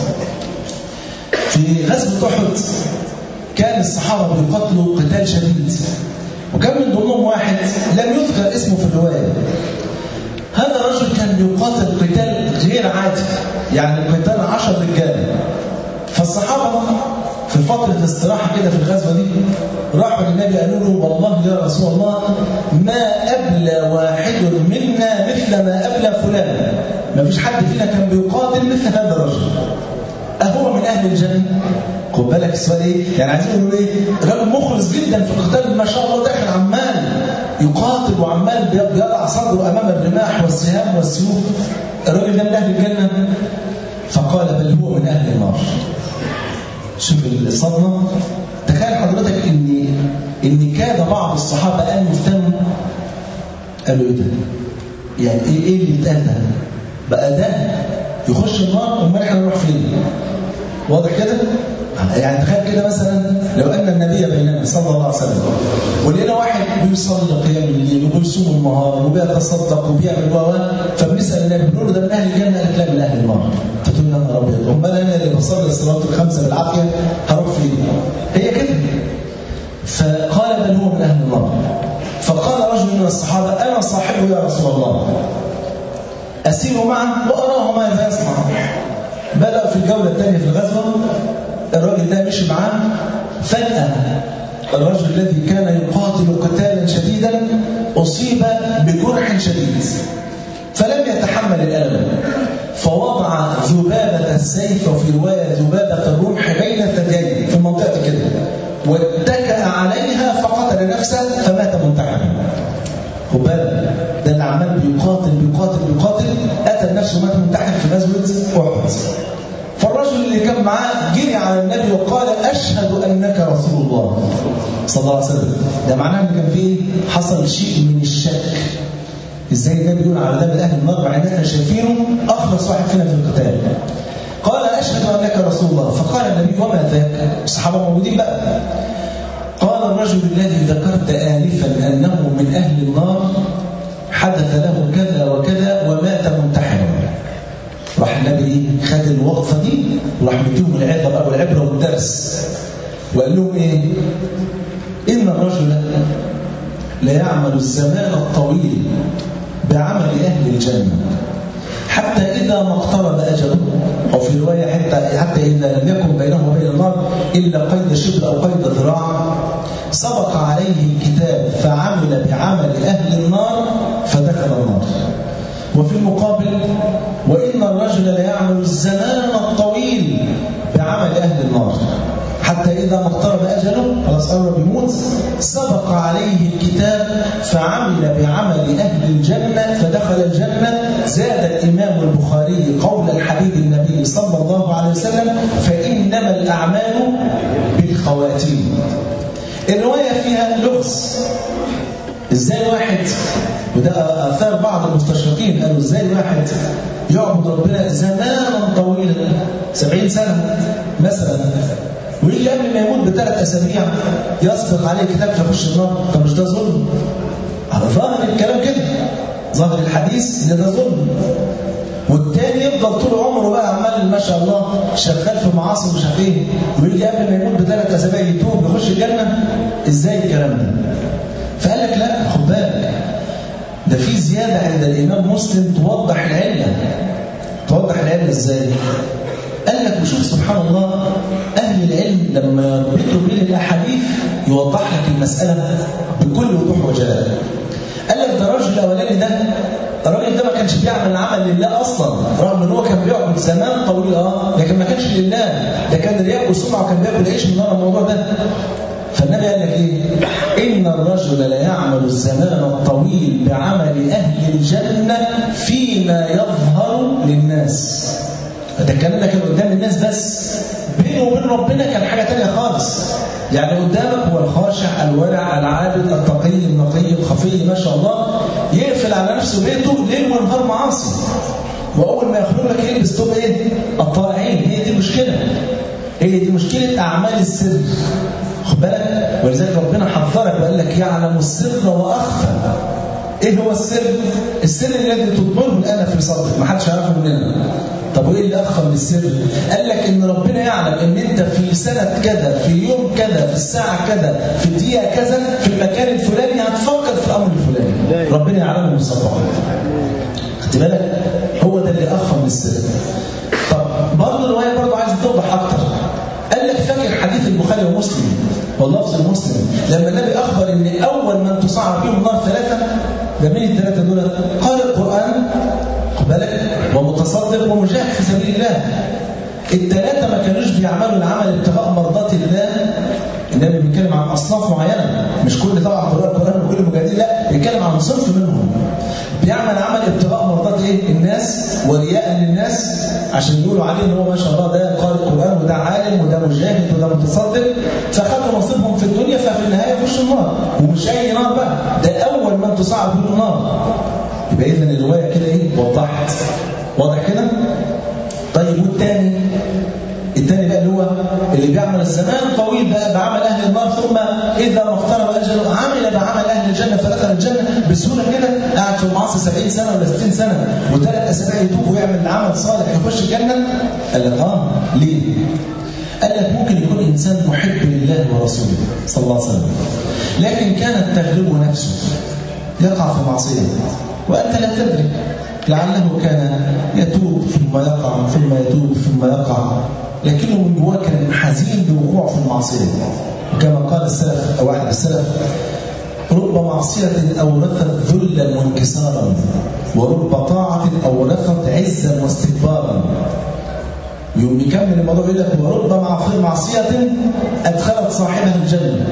في غزوه احد كان الصحابه بيقاتلوا قتال شديد وكان من ضمنهم واحد لم يذكر اسمه في الروايه هذا الرجل كان بيقاتل قتال غير عادي يعني قتال عشر رجال فالصحابة في فترة استراحة كده في الغزوة دي راحوا للنبي قالوا له والله يا رسول الله ما أبلى واحد منا مثل ما أبلى فلان ما فيش حد فينا كان بيقاتل مثل هذا الرجل أهو من أهل الجنة خد بالك السؤال ايه؟ يعني عايزين يقولوا ايه؟ راجل مخلص جدا في القتال ما شاء الله داخل عمال يقاتل وعمال بيضع صدره امام الرماح والسهام والسيوف الراجل ده من اهل الجنه فقال بل هو من اهل النار شوف الصدمه تخيل حضرتك ان ان كاد بعض الصحابه ان يفتنوا قالوا ايه ده؟ يعني ايه ايه اللي اتقال ده؟ بقى ده يخش النار امال احنا نروح فين؟ واضح كده؟ يعني تخيل كده مثلا لو ان النبي بيننا صلى الله عليه وسلم ولقينا واحد بيصلي قيام الليل وبيصوم النهار وبيتصدق وبيعمل و فبنسال النبي بنقول له ده من اهل الجنه قال لا من اهل النار فتقول يا نهار ابيض امال انا اللي بصلي الصلاه الخمسه بالعافيه هروح فين؟ هي كده فقال بل هو من اهل النار فقال رجل من الصحابه انا صاحبه يا رسول الله اسير معه واراه ماذا يصنع بدأ في الجولة الثانية في الغزوة الراجل ده مشي معاه فجأة الرجل الذي كان يقاتل قتالا شديدا أصيب بجرح شديد فلم يتحمل الألم فوضع ذبابة السيف وفي رواية ذبابة الرمح بين ثدييه في المنطقة كده واتكأ عليها فقتل نفسه فمات منتحرا خد بالك ده اللي عمال بيقاتل بيقاتل بيقاتل قتل نفسه مات منتحر في غزوه احد فالرجل اللي كان معاه جري على النبي وقال اشهد انك رسول الله صلى الله عليه وسلم ده معناه ان كان فيه حصل شيء من الشك ازاي النبي يقول على ده من اهل النار مع ان احنا شايفينه اخلص واحد فينا في القتال قال اشهد انك رسول الله فقال النبي وما ذاك الصحابه موجودين بقى قال الرجل الذي ذكرت آنفا أنه من أهل النار حدث له كذا وكذا ومات منتحرا راح النبي خد الوقفة دي وراح مديهم العبرة بقى والعبرة والدرس وقال لهم إيه إن الرجل لا يعمل الزمان الطويل بعمل أهل الجنة حتى إذا ما اقترب أجله أو في رواية حتى, حتى إذا لم يكن بينه وبين النار إلا قيد شبر أو قيد ذراع سبق عليه الكتاب فعمل بعمل أهل النار فدخل النار وفي المقابل وإن الرجل ليعمل الزمان الطويل بعمل أهل النار حتى إذا ما اقترب أجله خلاص قرب يموت سبق عليه الكتاب فعمل بعمل أهل الجنة فدخل الجنة زاد الإمام البخاري قول الحبيب النبي صلى الله عليه وسلم فإنما الأعمال بالخواتيم الرواية فيها لغز ازاي واحد وده اثار بعض المستشرقين قالوا ازاي واحد يعبد ربنا زمانا طويلا سبعين سنة مثلا ويجي قبل ما يموت بثلاث اسابيع يسبق عليه كتاب فيخش النار طب مش ده ظلم؟ على ظاهر الكلام كده ظاهر الحديث ان ده ظلم والتاني يفضل طول عمره بقى عمال ما شاء الله شغال في معاصي ومش عارف ايه ويجي قبل ما يموت بثلاث اسابيع يتوب يخش الجنه ازاي الكلام ده؟ فقال لك لا خد بالك ده في زياده عند الامام مسلم توضح العله توضح العله ازاي؟ قال لك وشوف سبحان الله اهل العلم لما يربطوا بين الاحاديث يوضح لك المساله بكل وضوح وجلال قال لك ده الراجل الاولاني ده الراجل ده ما كانش بيعمل عمل لله اصلا رغم ان هو كان بيعبد زمان طويل اه لكن ما كانش لله ده كان رياء وسمعه وكان بياكل عيش من ورا الموضوع ده فالنبي قال لك ايه ان الرجل لا يعمل الزمان الطويل بعمل اهل الجنه فيما يظهر للناس ده الكلام ده كان قدام الناس بس بينه وبين ربنا كان حاجه ثانيه خالص يعني قدامك هو الخاشع الورع العابد التقي النقي الخفي ما شاء الله يقفل على نفسه بيته ليل ونهار معاصي واول ما يخرج لك يلبس ثوب ايه؟ الطالعين هي دي المشكله هي دي مشكله اعمال السر خد بالك ولذلك ربنا حذرك وقال لك يعلم السر واخفى ايه هو السر السر الذي تضمره الان في صدرك ما حدش يعرفه مننا طب وايه اللي اخفى من السر قال لك ان ربنا يعلم ان انت في سنه كذا في يوم كذا في الساعه كذا في الدقيقه كذا في المكان الفلاني هتفكر في الامر الفلاني ربنا يعلمه من صدرك خدت بالك هو ده اللي اخفى من السر طب برضه الروايه برضه عايز توضح اكتر قال لك فاكر حديث البخاري ومسلم واللفظ المسلم لما النبي اخبر ان اول من تصعد بهم النار ثلاثه ده مين الثلاثه دول؟ قال القران خد بالك ومتصدق ومجاهد في سبيل الله الثلاثه ما كانوش بيعملوا العمل ابتغاء مرضات الله النبي بيتكلم عن اصناف معينه مش كل طبعا قراء القران وكل مجاهدين لا بيتكلم عن صنف منهم بيعمل عمل ابتغاء مرضات ايه الناس ورياء للناس عشان يقولوا عليه ان هو ما شاء الله ده قارئ القران وده عالم وده مجاهد وده متصدق فخدوا نصيبهم في الدنيا ففي النهايه يخشوا النار ومش اي نار بقى ده اول من تصعد به النار يبقى اذا الروايه كده ايه وضحت واضح كده طيب والثاني الثاني بقى اللي هو اللي بيعمل الزمان طويل بقى بعمل اهل النار ثم اذا ما اقترب اجله عمل بعمل اهل الجنه فدخل الجنه بسهوله كده قاعد في المعاصي 70 سنه ولا 60 سنه وثلاث اسابيع يتوب ويعمل عمل صالح يخش الجنه قال لك اه ليه؟ قال لك ممكن يكون انسان محب لله ورسوله صلى الله عليه وسلم لكن كانت تغلبه نفسه يقع في معصيه وانت لا تدري لعله كان يتوب ثم يقع ثم يتوب ثم يقع لكنه من جواه كان حزين بوقوعه في المعصيه وكما قال السلف او احد السلف رب معصية أورثت ذلا وانكسارا ورب طاعة أورثت عزا واستكبارا يوم يكمل الموضوع يقول لك ورب معصية أدخلت صاحبها الجنة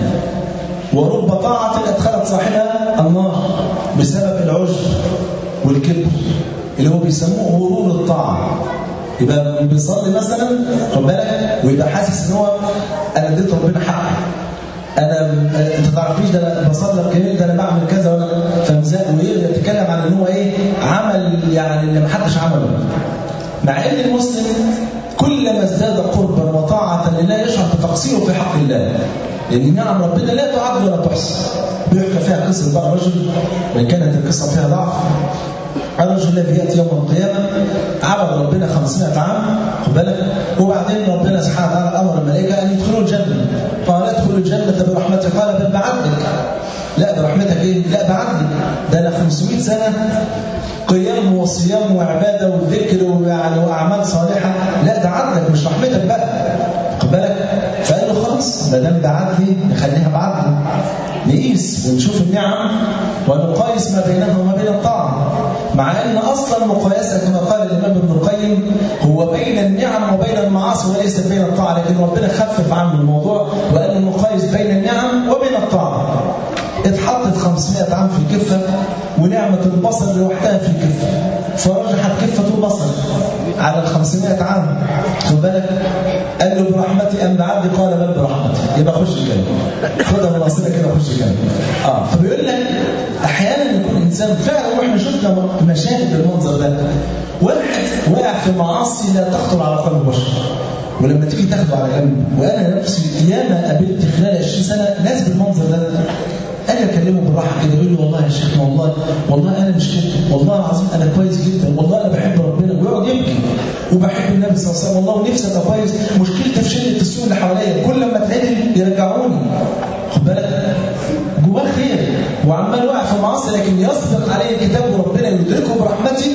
ورب طاعة أدخلت صاحبها النار بسبب العجب والكبر اللي هو بيسموه غرور الطاعة يبقى بيصلي مثلا خد بالك ويبقى حاسس ان هو انا اديت ربنا حقه انا انت ما تعرفيش ده انا بصلي كتير ده انا بعمل كذا وانا فمزاج ويتكلم عن ان هو ايه عمل يعني اللي ما حدش عمله مع ان المسلم كلما ازداد قربا وطاعه لله يشعر بتقصيره في حق الله لان نعم ربنا لا تعد ولا تحصى بيحكى فيها قصه بقى رجل وان كانت القصه فيها ضعف الرجل الذي ياتي يوم القيامه عبد ربنا 500 عام خد بالك وبعدين ربنا سبحانه وتعالى امر الملائكه ان يدخلوا الجنه قال ادخلوا الجنه برحمتي قال بل بعدك لا برحمتك ايه؟ لا بعدك ده انا 500 سنه قيام وصيام وعباده وذكر ويعني واعمال صالحه لا ده عدلك مش رحمتك بقى خد بالك فقال له خلاص ما دام ده عدلي نخليها بعدل نقيس ونشوف النعم ونقايس ما بينها وما بين الطاعه مع ان اصلا المقايسه كما قال الامام ابن القيم هو بين النعم وبين المعاصي وليس بين الطاعه لكن ربنا خفف عنه الموضوع وقال المقايس بين النعم وبين الطاعه اتحطت 500 عام في كفه ونعمه البصر لوحدها في كفه فرجحت كفه البصر على ال 500 عام خد بالك قال له برحمتي ام بعبدي قال بل برحمتي يبقى خش الجنه خدها من اصلها كده خش الجنه اه فبيقول لك احيانا يكون انسان فعلا واحنا شفنا مشاهد بالمنظر ده واحد واقع في معاصي لا تخطر على قلب بشر ولما تيجي تاخده على جنب وانا نفسي ياما قابلت خلال 20 سنه ناس بالمنظر ده اجي اكلمه بالراحه كده يقول لي والله يا شيخ والله والله انا مش كده والله العظيم انا كويس جدا والله انا بحب ربنا ويقعد يبكي وبحب النبي صلى الله عليه وسلم والله ونفسي ابقى كويس مشكلتي في شله السوء اللي حواليا كل ما اتعدل يرجعوني خد بالك جواه خير وعمال واقع في معاصي لكن يسبق عليه كتاب ربنا يدركه برحمته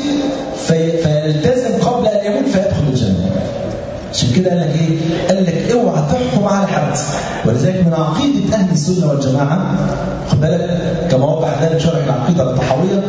في فيلتزم قبل ان يموت فيدخل الجنه عشان كده قال لك ايه؟ قال لك اوعى تحكم على حد ولذلك من عقيده اهل السنه والجماعه خد بالك كما وضح ذلك شرح العقيده الطحاويه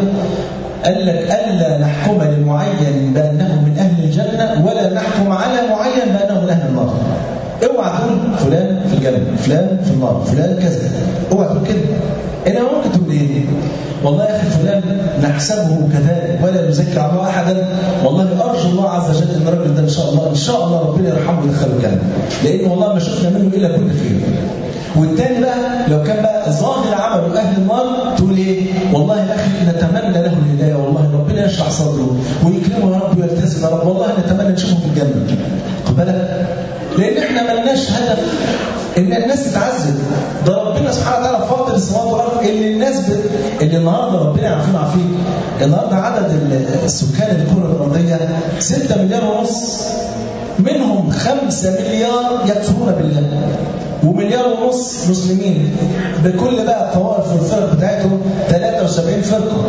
قال لك الا نحكم لمعين بانه من اهل الجنه ولا نحكم على معين بانه من اهل النار اوعى تقول فلان في الجنه فلان في النار فلان كذا اوعى تقول كده انما ممكن تقول ايه والله يا اخي فلان نحسبه كذلك ولا نزكي على الله احدا والله ارجو الله عز وجل ان الراجل ده ان شاء الله ان شاء الله ربنا يرحمه ويدخله الجنه لان والله ما شفنا منه الا كل خير والتاني بقى لو كان بقى ظاهر عمله اهل النار تقول ايه والله يا اخي نتمنى له الهدايه والله ربنا يشرح صدره ويكرمه يا رب ويلتزم يا رب والله نتمنى نشوفه في الجنه خد بالك لان احنا ملناش هدف ان الناس تتعذب ده ربنا سبحانه وتعالى فاطر السماوات والارض اللي الناس ب... اللي النهارده ربنا يعافينا ويعافيك النهارده عدد السكان الكره الارضيه 6 مليار ونص منهم 5 مليار يكفرون بالله ومليار ونص مسلمين بكل بقى الطوائف والفرق بتاعتهم 73 فرقه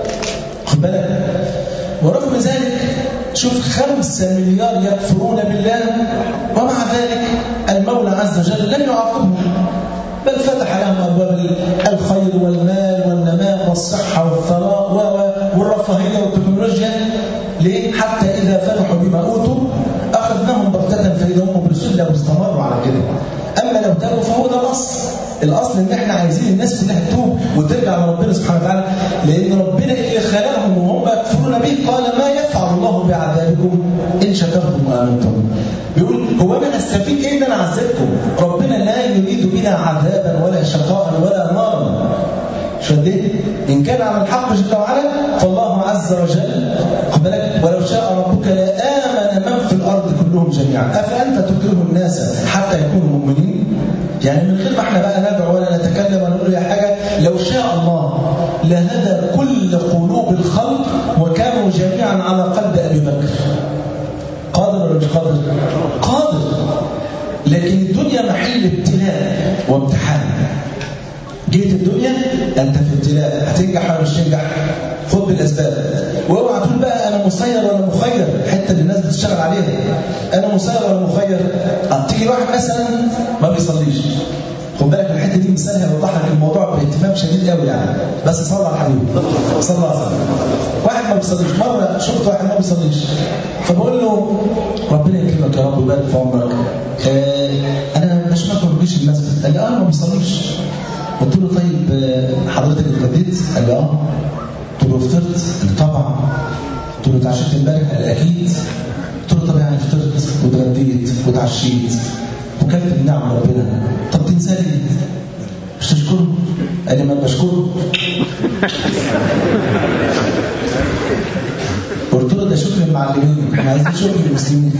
خد بالك ورغم ذلك شوف خمسة مليار يكفرون بالله ومع ذلك المولى عز وجل لم يعاقبهم بل فتح لهم أبواب الخير والمال والنماء والصحة والثراء والرفاهية والتكنولوجيا ليه؟ حتى إذا فرحوا بما أوتوا أخذناهم بغتة فإذا هم مبلسون لو استمروا على كده أما لو تابوا فهو ده الأصل الأصل إن إحنا عايزين الناس كلها تتوب وترجع لربنا سبحانه وتعالى لأن ربنا اللي خلقهم وهم يكفرون به قال ما يفعل الله بعذابكم إن شكرتم وآمنتم بيقول هو أنا أستفيد إيه إن أنا أعذبكم ربنا لا يريد بنا عذابا ولا شقاء ولا نارا شديد إن كان على الحق جل وعلا فالله عز وجل خد بالك ولو شاء ربك لآمن من في الأرض كلهم جميعا أفأنت تكره الناس حتى يكونوا مؤمنين يعني من غير ما احنا بقى ندعو ولا نتكلم ولا نقول يا حاجة لو شاء الله لهدى كل قلوب الخلق وكانوا جميعا على قلب أبي بكر قادر ولا مش قادر؟ قادر لكن الدنيا محل ابتلاء وامتحان جيت الدنيا انت في ابتلاء هتنجح ولا مش تنجح خد بالاسباب واوعى تقول بقى انا مسير ولا مخير الحته اللي الناس بتشتغل عليها انا مسير ولا مخير تيجي واحد مثلا ما بيصليش خد بالك الحته دي مثال هيوضح لك الموضوع باهتمام شديد قوي يعني بس صلى على الحبيب صلى الله عليه وسلم واحد ما بيصليش مره شفت واحد ما بيصليش فبقول له ربنا يكرمك يا رب ويبارك في عمرك آه انا مش ما بجيش المسجد قال لي اه ما بيصليش قلت له طيب حضرتك اتغديت؟ قال لي اه قلت له فطرت؟ قال لي طبعا قلت له اتعشيت امبارح؟ قال لي اكيد قلت له طب يعني فطرت واتغديت واتعشيت وكلت من نعم ربنا طب تنسى لي مش تشكره؟ قال لي ما بشكره قلت له ده شكر المعلمين احنا عايزين شكر المسلمين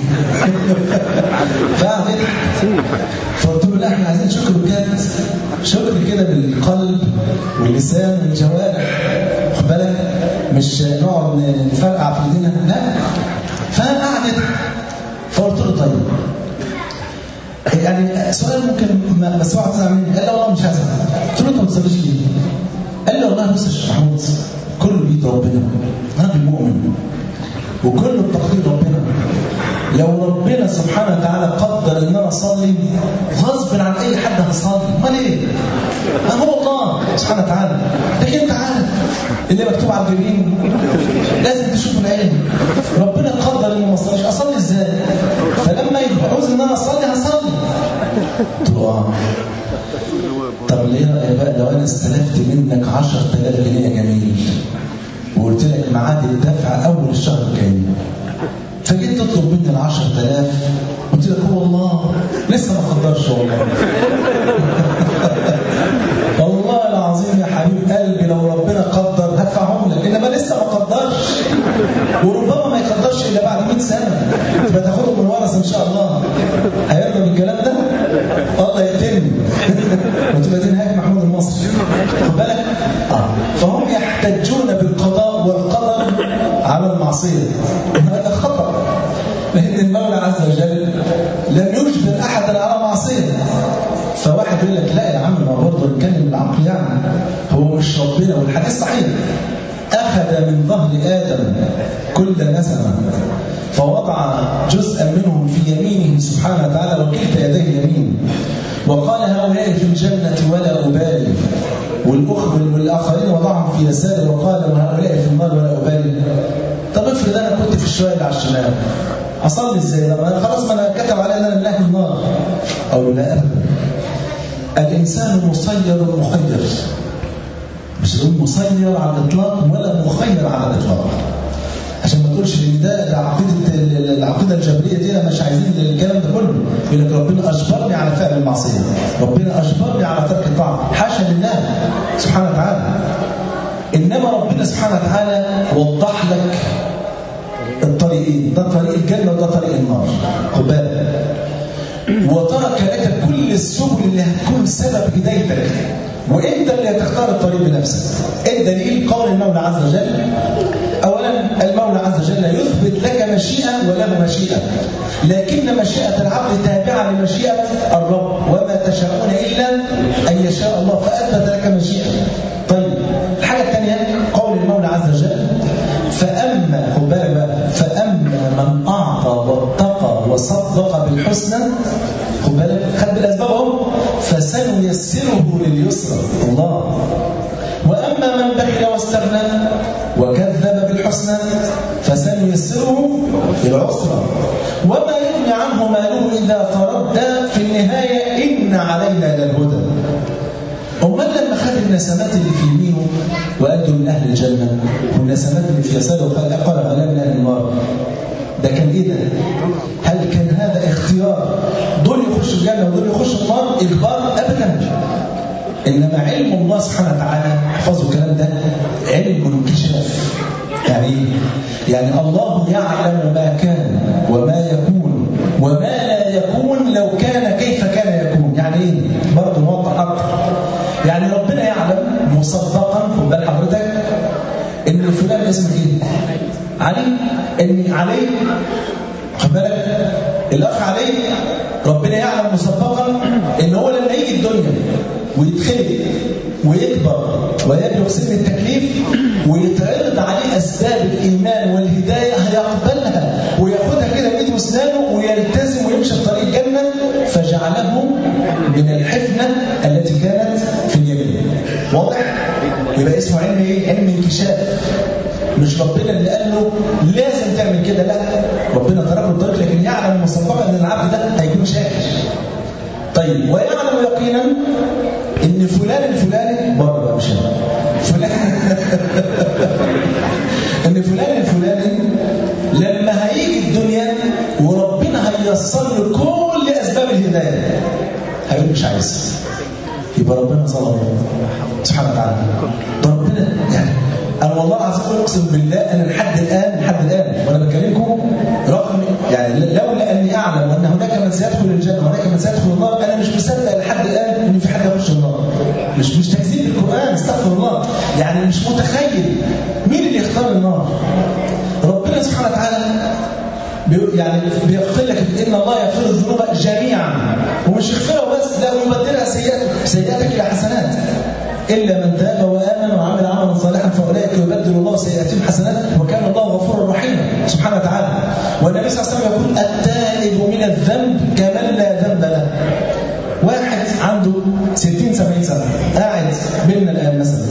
فقعد فقلت له لا احنا عايزين شكر بجد شكر كده بالقلب واللسان والجوارح خد بالك مش نقعد نفرقع في ايدينا لا فقعدت فقلت له طيب يعني سؤال ممكن بس واحد تزعل مني قال لي والله مش هزعل قلت له انت ما بتصليش ليه؟ قال لي والله بص يا شيخ محمود كله بيد ربنا راجل مؤمن وكله بتقدير ربنا لو ربنا سبحانه وتعالى قدر ان انا اصلي غصب عن اي حد هصلي امال ايه؟ ما هو الله سبحانه وتعالى لكن انت عارف اللي مكتوب على الجبين لازم تشوف العلم ربنا قدر اني ما اصليش اصلي ازاي؟ فلما يعوز ان انا اصلي هصلي قلت له اه طب ليه بقى لو انا استلفت منك 10000 جنيه يا جميل وقلت لك ميعاد الدفع اول الشهر الجاي فجيت تطلب مني ال 10000 قلت لك هو الله لسه ما قدرش والله والله العظيم يا حبيب قلبي لو ربنا قدر هدفعهم لك انما لسه ما قدرش وربما ما يقدرش الا بعد 100 سنه تبقى تاخدهم من ورث ان شاء الله هيرضى بالكلام ده؟ الله يقتلني وتبقى تنهاك محمود المصري خد بالك؟ اه فهم يحتجون بالقضاء والقدر على المعصيه هذا خطا لان المولى عز وجل لم يجبر احدا على معصيه فواحد يقول لك لا يا عم ما برضه نتكلم بالعقل يعني هو مش ربنا والحديث صحيح أخذ من ظهر آدم كل نسمة فوضع جزءا منهم في يمينه سبحانه وتعالى وكلتا يديه يمين وقال هؤلاء في الجنة ولا أبالي والأخر والآخرين وضعهم في يساره وقال وهؤلاء في النار ولا أبالي طب افرض أنا كنت في الشوية اللي على الشمال أصلي إزاي؟ لما أنا خلاص ما أنا كتب علي أن أنا من أهل النار أو لا أبدا الإنسان مسير مخير مش تقول مسير على الاطلاق ولا مخير على الاطلاق عشان ما تقولش ان ده, ده عقيده العقيده الجبريه دي انا مش عايزين الكلام ده كله يقول لك ربنا اجبرني على فعل المعصيه ربنا اجبرني على ترك الطاعه حاشا لله سبحانه وتعالى انما ربنا سبحانه وتعالى وضح لك الطريقين ده طريق الجنه وده طريق النار خد بالك وترك لك كل السبل اللي هتكون سبب هدايتك وانت اللي هتختار الطريق بنفسك الدليل قول المولى عز وجل اولا المولى عز وجل يثبت لك مشيئه وله مشيئه لكن مشيئه العبد تابعه لمشيئه الرب وما تشاءون الا ان يشاء الله فاثبت لك مشيئه طيب الحاجه الثانيه قول المولى عز وجل فاما خد بالك بقى فاما من اعطى واتقى وصدق بالحسنى خد بالك خد بالاسباب اهو فسنيسره لليسرى الله واما من بخل واستغنى وكذب بالحسنى فسنيسره للعسرى وما يغني عنه ماله اذا تردى في النهايه ان علينا للهدى امال لما خد النسمات اللي في يمينه وادوا من اهل الجنه والنسمات اللي في يساره وقال قال غلام من اهل النار ده كان ايه ده؟ هل كان هذا اختيار دول يخشوا الجنه ودول يخشوا النار اجبار ابدا انما علم الله سبحانه وتعالى احفظوا الكلام ده علم الانكشاف يعني ايه؟ يعني الله يعلم ما كان وما يكون وما لا يكون لو كان كيف كان يكون يعني ايه؟ برضه نوضح اكتر يعني ربنا يعلم مسبقا خد بال حضرتك ان فلان اسمه ايه؟ علي ان علي خد بالك الاخ علي ربنا يعلم مسبقا ان هو لما يجي الدنيا ويتخلق ويكبر ويبلغ سن التكليف ويتعرض عليه اسباب الايمان والهدايه هيقبلها وياخدها كده بايده واسنانه ويلتزم ويمشي في طريق الجنه فجعله من الحفنه التي كانت في اليمين واضح؟ يبقى اسمه علم ايه؟ علم انكشاف مش ربنا اللي قال له لازم تعمل كده لا ربنا ترك له الطريق لكن يعلم مسبقا ان العبد ده هيكون شاكر طيب ويعلم يقينا ان فلان الفلاني بره بقى مش هنا فلان ان فلان الفلاني لما هيجي الدنيا وربنا هييسر له كل اسباب الهدايه هيقول مش عايز يبقى ربنا ظلم سبحانه وتعالى ده ربنا يعني انا والله العظيم اقسم بالله انا لحد الان لحد الان وانا بكلمكم رغم يعني لولا اني اعلم ان هناك من سيدخل الجنه وهناك من سيدخل النار انا مش مصدق لحد الان ان في حد يخش النار مش مش تكذيب القران استغفر الله يعني مش متخيل مين اللي يختار النار ربنا سبحانه وتعالى يعني بيغفر لك ان الله يغفر الذنوب جميعا ومش يغفرها بس لا ويبدلها سيئات سيئاتك الى حسنات الا من تاب وامن وعمل عملا صالحا فاولئك يبدل الله سيئاتهم حسنات وكان الله غفورا رحيما سبحانه وتعالى والنبي صلى الله عليه وسلم يقول التائب من الذنب كمن لا ذنب له واحد عنده 60 70 سنه قاعد بيننا الان مثلا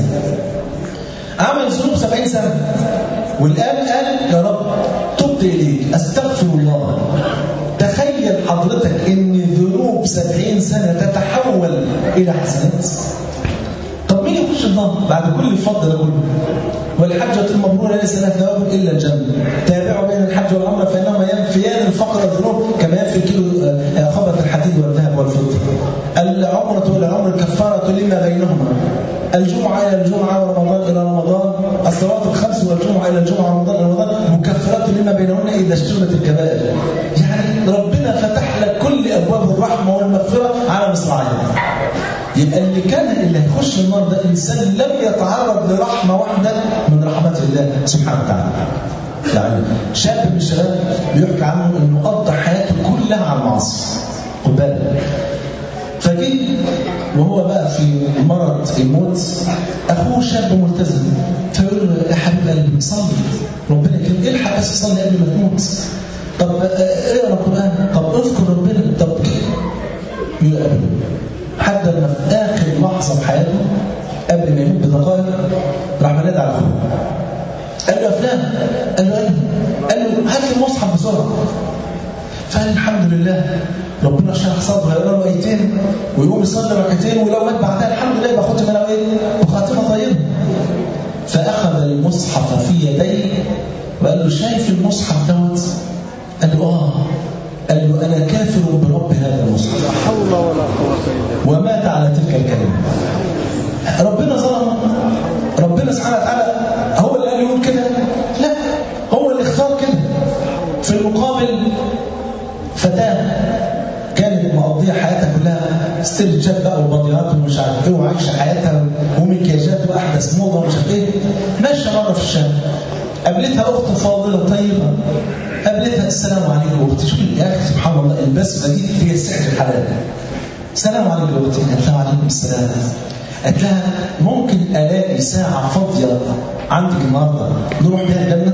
عمل ذنوب 70 سنه والان قال يا رب تبت اليك استغفر الله تخيل حضرتك ان ذنوب 70 سنه تتحول الى حسنات طب مين يخش النار بعد كل الفضل ده كله والحجة المبرورة ليس لها ثواب إلا الجنة تابعوا بين الحج والعمرة فإنهما ينفيان الفقر والذنوب كما ينفي كيلو خبث الحديد والذهب والفضة العمرة والعمر كفارة لما بينهما الجمعة إلى الجمعة ورمضان إلى رمضان الصلوات الخمس والجمعة إلى الجمعة ورمضان إلى رمضان مكفرات لما بينهن إذا اجتنبت الكبائر يعني ربنا فتح لك كل أبواب الرحمة والمغفرة على مصراعيه يبقى اللي كان اللي هيخش النار ده انسان لم يتعرض لرحمه واحده من رحمات الله سبحانه وتعالى. يعني شاب من الشباب بيحكي عنه انه قضى حياته كلها على المعاصي. خد بالك. فجه وهو بقى في مرض الموت اخوه شاب ملتزم فيقول له يا حبيب قلبي صلي ربنا يكرمك الحق بس صلي قبل ما تموت. طب اقرا القران طب اذكر ربنا طب يقول ابدا حتى لما في اخر لحظه في حياته قبل ما يموت بدقائق راح منادى على اخوه قال له يا فلان قال له ايه قال له هات لي المصحف بسرعه فقال الحمد لله ربنا شرح صدره يقرا له ايتين ويقوم يصلي ركعتين ولو مات بعدها الحمد لله يبقى ختم له ايه وخاتمه طيبه فاخذ المصحف في يديه وقال له شايف المصحف دوت قال له اه قال له أنا كافر برب هذا المصحف لا حول ولا قوة إلا ومات على تلك الكلمة ربنا ظلم ربنا سبحانه وتعالى هو اللي قال يقول كده لا هو اللي اختار كده في المقابل فتاة كانت حياتها كلها ستيرجات بقى وبضيات ومش عارف ايه وعايشه حياتها ومكياجات واحدث موضه ومش عارف ايه ماشيه مره في الشارع قابلتها اخت فاضله طيبه قابلتها السلام عليكم اختي شوفي يا اخي سبحان الله البسمه دي هي سحر الحلال السلام عليكم يا اختي قالت لها وعليكم السلام قالت لها ممكن الاقي ساعه فاضيه عندك النهارده نروح بيها الجنه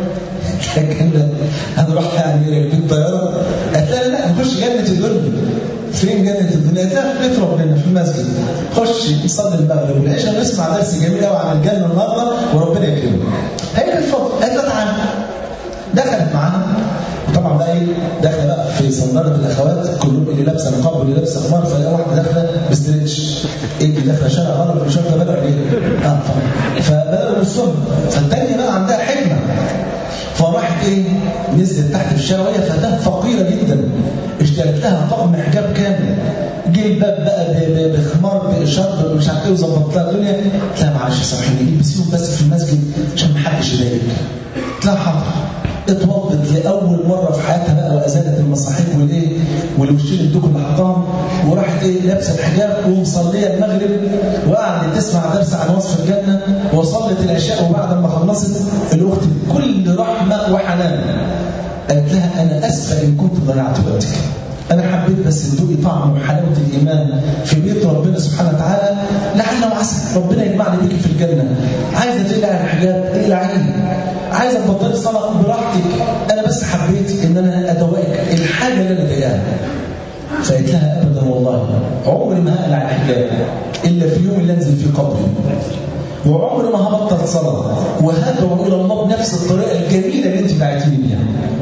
الجنه هنروح يعني بالطياره قالت لها لا نخش جنه الدنيا فين جنة الدنيا؟ قالت لها في بيت ربنا في المسجد خش نصلي المغرب والعشاء ونسمع درس جميل قوي عن الجنه النهارده وربنا يكرمك. هي كانت فاضيه قالت لها تعالى دخلت معاها وطبعا بقى ايه داخله بقى في صنداره الاخوات كلهم اللي لابسه نقاب واللي لابسه خمار فلاقي واحده داخله بستريتش ايه اللي داخله شارع غلط ومش واخده بالها ايه؟ اه فبدأوا بالسنه فالتانيه بقى عندها حكمه فراحت ايه نزلت تحت في الشارع وهي فتاه فقيره جدا اشترت لها طقم حجاب كامل جلباب بقى بخمار بشرب مش عارف ايه وظبطت لها الدنيا قلت لها معلش سامحيني البسيهم بس في المسجد عشان ما حدش يضايقك قلت لها حاضر اتوضت لاول مره في حياتها بقى وازالت المصاحيف والايه والوشين الدوك اللي حطاهم وراحت ايه لابسه الحجاب ومصليه المغرب وقعدت تسمع درس عن وصف الجنه وصلت العشاء وبعد ما خلصت الاخت بكل رحمه وحنان قالت لها انا اسفه ان كنت ضيعت وقتك أنا حبيت بس تدوقي طعم وحلاوة الإيمان في بيت ربنا سبحانه وتعالى لعل وعسى ربنا يجمعني بيكي في الجنة عايزة تقلع الحجاب اقلعيه عايزة تبطلي صلاة براحتك أنا بس حبيت إن أنا أدوقك الحاجة اللي أنا ضايقاها فقلت لها أبدا والله عمري ما هقلع الحجاب إلا في يوم اللي أنزل فيه قبري وعمري ما هبطل صلاة وهدعو إلى الله بنفس الطريقة الجميلة اللي أنت دعيتيني بيها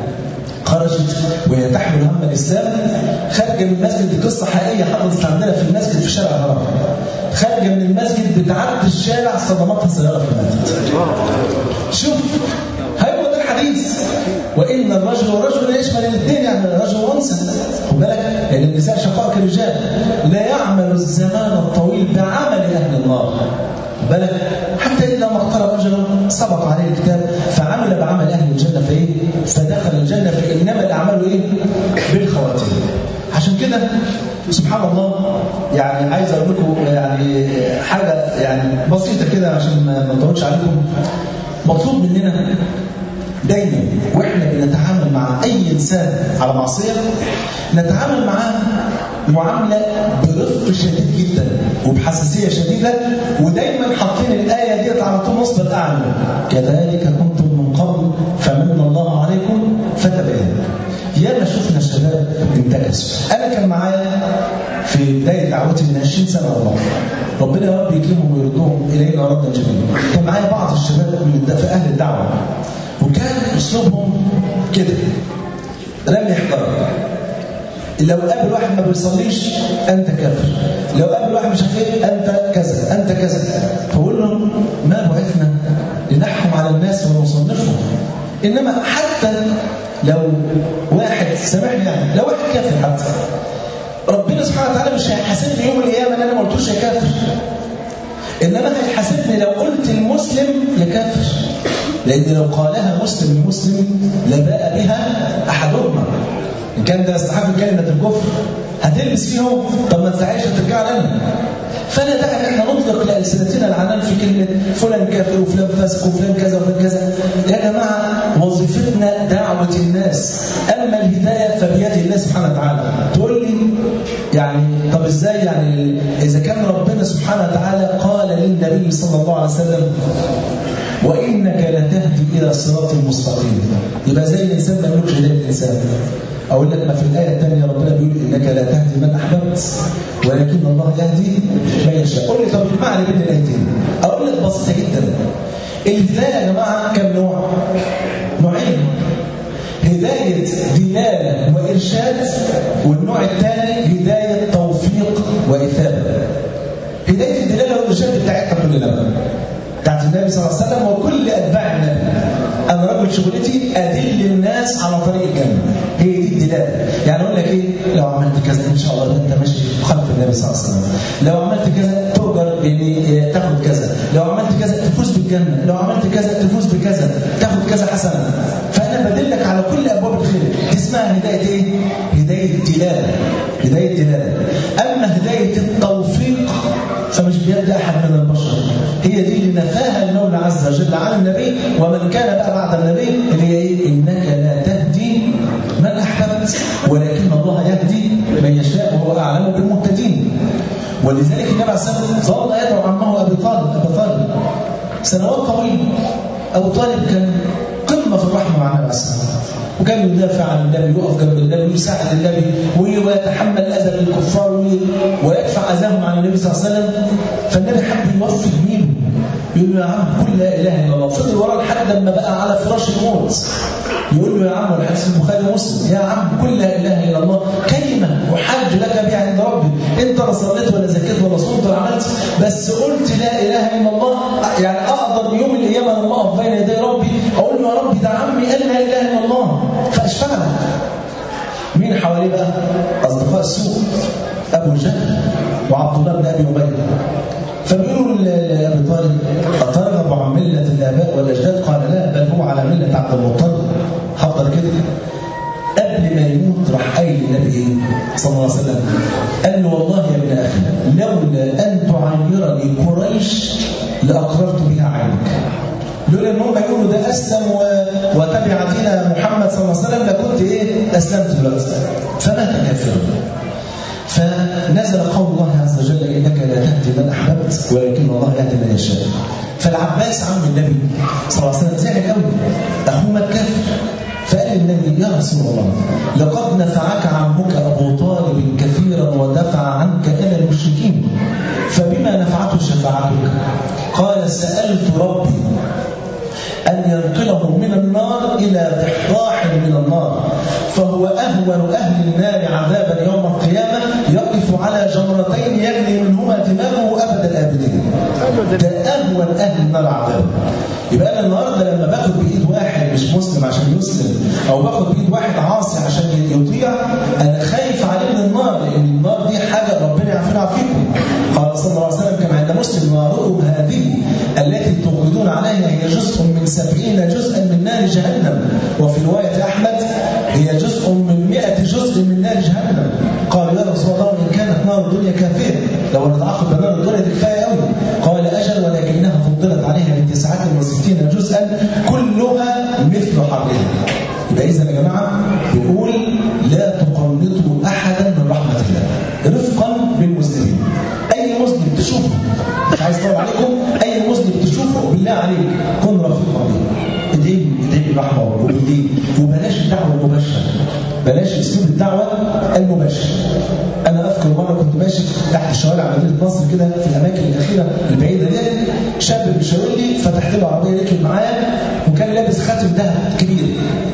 خرجت وهي تحمل هم الإسلام خارجة من المسجد دي قصة حقيقية حدثت عندنا في المسجد في شارع الهرم خارجة من المسجد بتعدي الشارع صدمتها سيارة في المسجد شوف هو ده الحديث وإن الرجل والرجل يشمل الاثنين يعني الرجل وانثى خد بالك لأن النساء شقائق الرجال لا يعمل الزمان الطويل بعمل أهل النار بالك حتى إذا ما اقترب رجل سبق عليه الكتاب فعمل بعمل أهل الجنة فإيه؟ فدخل الجنة فإنما الأعمال إيه؟ بالخواتيم عشان كده سبحان الله يعني عايز أقول لكم يعني حاجة يعني بسيطة كده عشان ما نطولش عليكم مطلوب مننا دايما واحنا بنتعامل مع اي انسان على معصيه نتعامل معاه معامله برفق شديد جدا وبحساسيه شديده ودايما حاطين الايه ديت على طول نصب الاعلى كذلك كنتم من قبل فمن الله عليكم فتبينوا ياما شفنا شباب انتكسوا انا كان معايا في بدايه دعوتي من 20 سنه والله ربنا يا رب يكرمهم ويردهم الينا ردا جميلا كان معايا بعض الشباب من في اهل الدعوه وكان اسلوبهم كده رمي حجاره لو قابل واحد ما بيصليش انت كافر لو قابل واحد مش عارف ايه انت كذا انت كذا فقول لهم ما بعثنا لنحكم على الناس ونصنفهم انما حتى لو واحد سامحني يعني لو واحد كافر حتى ربنا سبحانه وتعالى مش هيحاسبني يوم القيامه ان انا ما قلتوش يا كافر انما هيحاسبني لو قلت المسلم يا كافر لان لو قالها مسلم لمسلم لباء بها احدهما ان كان ده يستحق كلمه الكفر هتلبس فيهم طب ما تزعلش ترجع لنا فلا داعي ان احنا نطلق لالسنتنا العنان في كلمه فلان كافر وفلان فاسق وفلان كذا وفلان كذا يا جماعه وظيفتنا دعوه الناس اما الهدايه فبيد الله سبحانه وتعالى تقول لي يعني طب ازاي يعني اذا كان ربنا سبحانه وتعالى قال للنبي صلى الله عليه وسلم وانك لتهدي الى صراط مستقيم يبقى زي الانسان ما يملكش هدايه الانسان اقول لك ما في الايه الثانيه ربنا بيقول انك لا تهدي من احببت ولكن الله يهدي من يشاء قول لي طب المعنى بين الايتين اقول لك بسيطه جدا الهدايه يا جماعه كم نوع نوعين هدايه دلاله وارشاد والنوع الثاني هدايه توفيق واثابه هدايه الدلاله والارشاد بتاعتنا كلنا بتاعت النبي صلى الله عليه وسلم وكل اتباع النبي انا راجل شغلتي ادل الناس على طريق الجنه هي دي الدلاله يعني اقول لك ايه لو عملت كذا ان شاء الله انت ماشي خلف النبي صلى الله عليه وسلم لو عملت كذا تؤجر يعني تاخد كذا لو عملت كذا تفوز بالجنه لو عملت كذا تفوز بكذا تاخد كذا حسنه فانا بدلك على كل ابواب الخير دي اسمها هدايه ايه هدايه دلاله هدايه دلاله وجل عن النبي ومن كان بقى بعد النبي اللي هي ايه انك لا تهدي من احببت ولكن الله يهدي من يشاء وهو اعلم بالمهتدين ولذلك النبي عليه الصلاه والسلام ظل يدعو عمه ابي طالب ابي طالب سنوات طويله ابو طالب كان قمه في الرحمه مع النبي عليه الصلاه والسلام وكان يدافع عن النبي يقف جنب النبي ويساعد النبي ويتحمل اذى الكفار ويدفع اذاهم عن النبي صلى الله عليه وسلم فالنبي حب يوفي مينه يقول له يا عم كل لا اله الا الله فضل وراه لحد لما بقى على فراش الموت يقول له يا عم والحديث البخاري ومسلم يا عم كل لا اله الا الله كلمه احاج لك بها عند ربي انت لا صليت ولا زكيت ولا صمت ولا عملت بس قلت لا اله الا الله يعني اقدر يوم القيامه لما اقف بين يدي ربي اقول له يا ربي ده عمي قال لا اله الا الله فاشفع لك مين حواليه بقى اصدقاء السوء ابو جهل وعبد الله بن ابي اميه فبيقولوا لابي طالب اترغب عن مله الاباء والاجداد قال لا بل هو على مله عبد المطلب هفضل كده قبل ما يموت راح قايل للنبي ايه صلى الله عليه وسلم قال له والله يا ابن اخي لولا ان تعيرني قريش لاقررت بها عينك لولا ان هم يقولوا ده اسلم و... وتبع دين محمد صلى الله عليه وسلم لكنت ايه اسلمت دلوقتي فمات كافرا فنزل قول الله عز وجل انك لا تهدي من احببت ولكن الله يهدي من يشاء فالعباس عم النبي صلى الله عليه وسلم زعل قوي اخوه مات كافر فقال النبي يا رسول الله لقد نفعك عمك ابو طالب كثيرا ودفع عنك الى المشركين فبما نفعته شفاعتك قال سالت ربي أن ينقله من النار إلى ضحضاح من النار فهو أهون أهل النار عذابا يوم القيامة يقف على جمرتين يغلي منهما دماغه أبد الآبدين ده أهون أهل النار عذابا يبقى أنا النهارده لما باخد بإيد واحد مش مسلم عشان يسلم أو باخد بإيد واحد عاصي عشان يطيع أنا خايف عليه من النار لأن النار دي حاجة ربنا يعافينا ويعافيكم قال صلى الله عليه وسلم كما عند مسلم ناركم هذه التي توقدون عليها هي جزء من سبعين جزءا من نار جهنم وفي رواية أحمد هي جزء من مئة جزء من نار جهنم قال يا رسول الله إن كانت نار الدنيا كافية لو نتعاقب بنار الدنيا دي كفاية قوي قال أجل ولكنها فضلت عليها من تسعة وستين جزءا كلها مثل حرها يبقى إذا يا جماعة بنقول لا تقنطوا أحدا من رحمة الله رفقا بالمسلمين أي مسلم تشوفه مش عايز اطول عليكم أي مسلم تشوفه بالله عليك كن رفيقا به ادعي ادعي بالرحمة وبالدين وبلاش الدعوة المباشرة بلاش اسلوب الدعوة المباشر أنا أذكر مرة كنت ماشي تحت شوارع مدينة نصر كده في الأماكن الأخيرة البعيدة دي شاب بيشاور لي فتحت له عربية ركب معايا وكان لابس خاتم ذهب كبير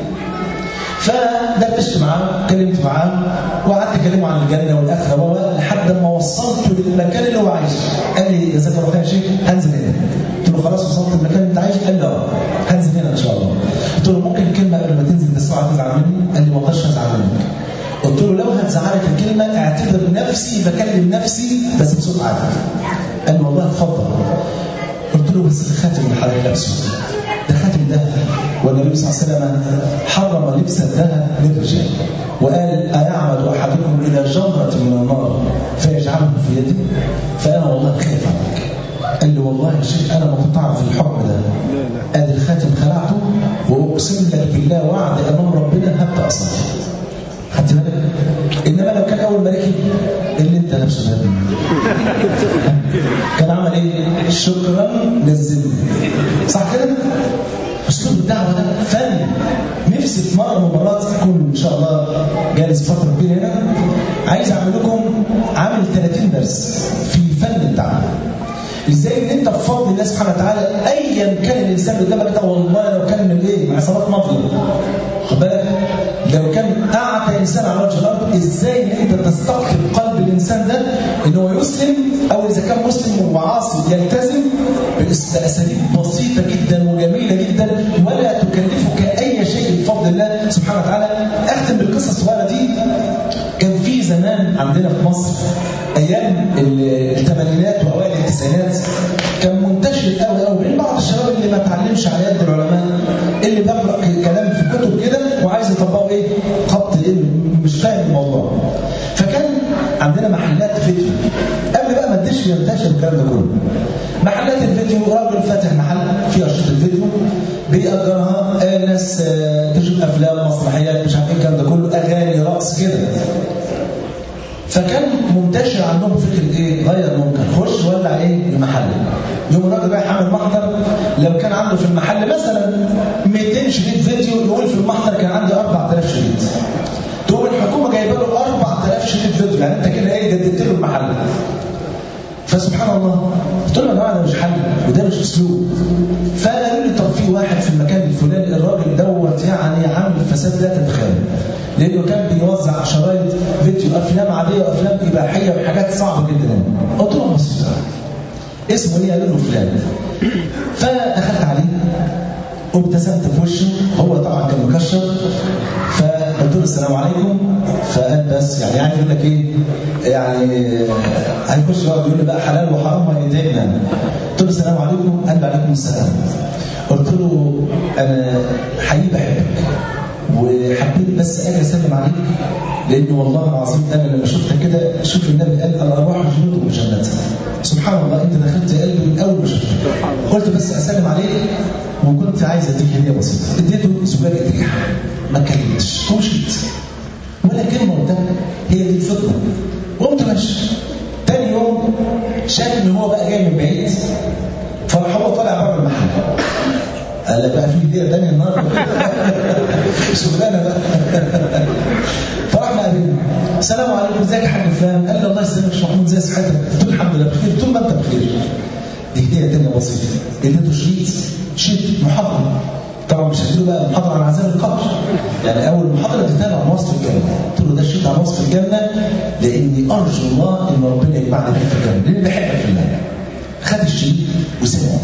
فدردشت معاه كلمت معاه وقعدت اكلمه عن الجنه والاخره لحد ما وصلته للمكان اللي هو عايشه قال لي جزاك الله خير يا شيخ هنزل هنا قلت له خلاص وصلت المكان اللي انت عايشه قال لي اه هنزل هنا ان شاء الله قلت له ممكن الكلمه قبل ما تنزل بسرعه تزعل مني قال لي ما اقدرش ازعل منك قلت له لو هتزعلك الكلمه اعتبر نفسي بكلم نفسي بس بصوت عالي قال لي والله اتفضل قلت له بس الخاتم اللي حضرتك لابسه ده خاتم ذهب والنبي صلى الله عليه وسلم حرم لبس الذهب للرجال وقال أيعمد أحدكم إلى جمرة من النار فيجعله في يده فأنا والله خايف عنك قال لي والله يا شيخ أنا ما كنت أعرف الحكم ده قال الخاتم خلعته وأقسم لك بالله وعد أمام ربنا حتى أصلي خدت بالك انما لو كان اول ما ركب اللي انت لابسه ده كان عمل ايه شكرا نزلني صح كده اسلوب الدعوه ده فن نفسي في مره من المرات اكون ان شاء الله جالس فتره كبيره هنا عايز اعمل لكم عامل 30 درس في فن الدعوه ازاي ان انت بفضل الله سبحانه وتعالى ايا كان الانسان اللي قدامك ده والله لو كان من ايه مع صلاه مظلم خد بالك لو كان اعتى انسان على وجه الارض ازاي ان انت تستقطب قلب الانسان ده ان هو يسلم او اذا كان مسلم وعاصي يلتزم باساليب بسيطه جدا وجميله جدا ولا تكلفك اي شيء بفضل الله سبحانه وتعالى اختم بالقصه الصغيره دي كان في زمان عندنا في مصر ايام الثمانينات واوائل التسعينات كان منتشر قوي قوي بين بعض الشباب اللي ما اتعلمش على يد العلماء اللي بيقرا كلام في كتب كده وعايز يطبقه ايه خط ايه مش فاهم الموضوع فكان عندنا محلات فيديو قبل بقى ما الدش ينتشر الكلام ده كله محلات الفيديو راجل فاتح محل فيه اشرطه يأجرها آه، ناس آه، تشوف افلام مسرحيات مش عارف ايه الكلام ده كله اغاني رقص كده فكان منتشر عندهم فكره ايه غير ممكن خش ولع ايه المحل يوم الراجل بقى يحمل محضر لو كان عنده في المحل مثلا 200 شريط فيديو يقول في المحضر كان عندي 4000 شريط تقوم الحكومه جايبه له 4000 شريط فيديو يعني انت كده ايه جددت له المحل فسبحان الله قلت له يا جماعه ده مش حل وده مش اسلوب فقالوا لي طب في واحد في المكان الفلاني الراجل دوت يعني عامل فساد لا تتخيل لانه كان بيوزع شرايط فيديو افلام عاديه وافلام اباحيه وحاجات صعبه جدا قلت له بسيطه اسمه ايه؟ قالوا له فلان فدخلت عليه وابتسمت في وشه هو طبعا كان مكشر فقلت له السلام عليكم فقال بس يعني يعني يقول لك ايه يعني هيخش يقعد يقول لي بقى حلال وحرام وهيدعنا قلت له السلام عليكم قال عليكم السلام قلت له انا حقيقي بحبك وحبيت بس اجي اسلم عليك لان والله العظيم انا لما شفتك كده شوف النبي قال الارواح جنود مجنده سبحان الله انت دخلت قلبي من اول ما شفتك قلت بس اسلم عليك وكنت عايز اديك هديه بسيطه اديته زجاجه ريحه ما اتكلمتش ومشيت ولا كلمه قلتها هي دي الفضه وقمت ماشي تاني يوم شاف ان هو بقى جاي من بعيد فراح هو طالع بره المحل قال لك بقى في هديه تانية النهارده شغلانه بقى فراح مقابلني السلام عليكم ازيك يا حاج فلان قال لي الله يسلمك يا محمود زي صحتك قلت له الحمد لله بخير طول ما انت بخير دي هديه تانية بسيطه اديته شريط شريط محاضره طبعا مش هديله بقى محاضره عن عذاب القبر يعني اول محاضره اديتها له عن وصف الجنه قلت له ده شريط عن وصف الجنه لاني ارجو الله ان ربنا يجمعنا بيه في الجنه لاني بحبك في الله خد الشريط وسمعه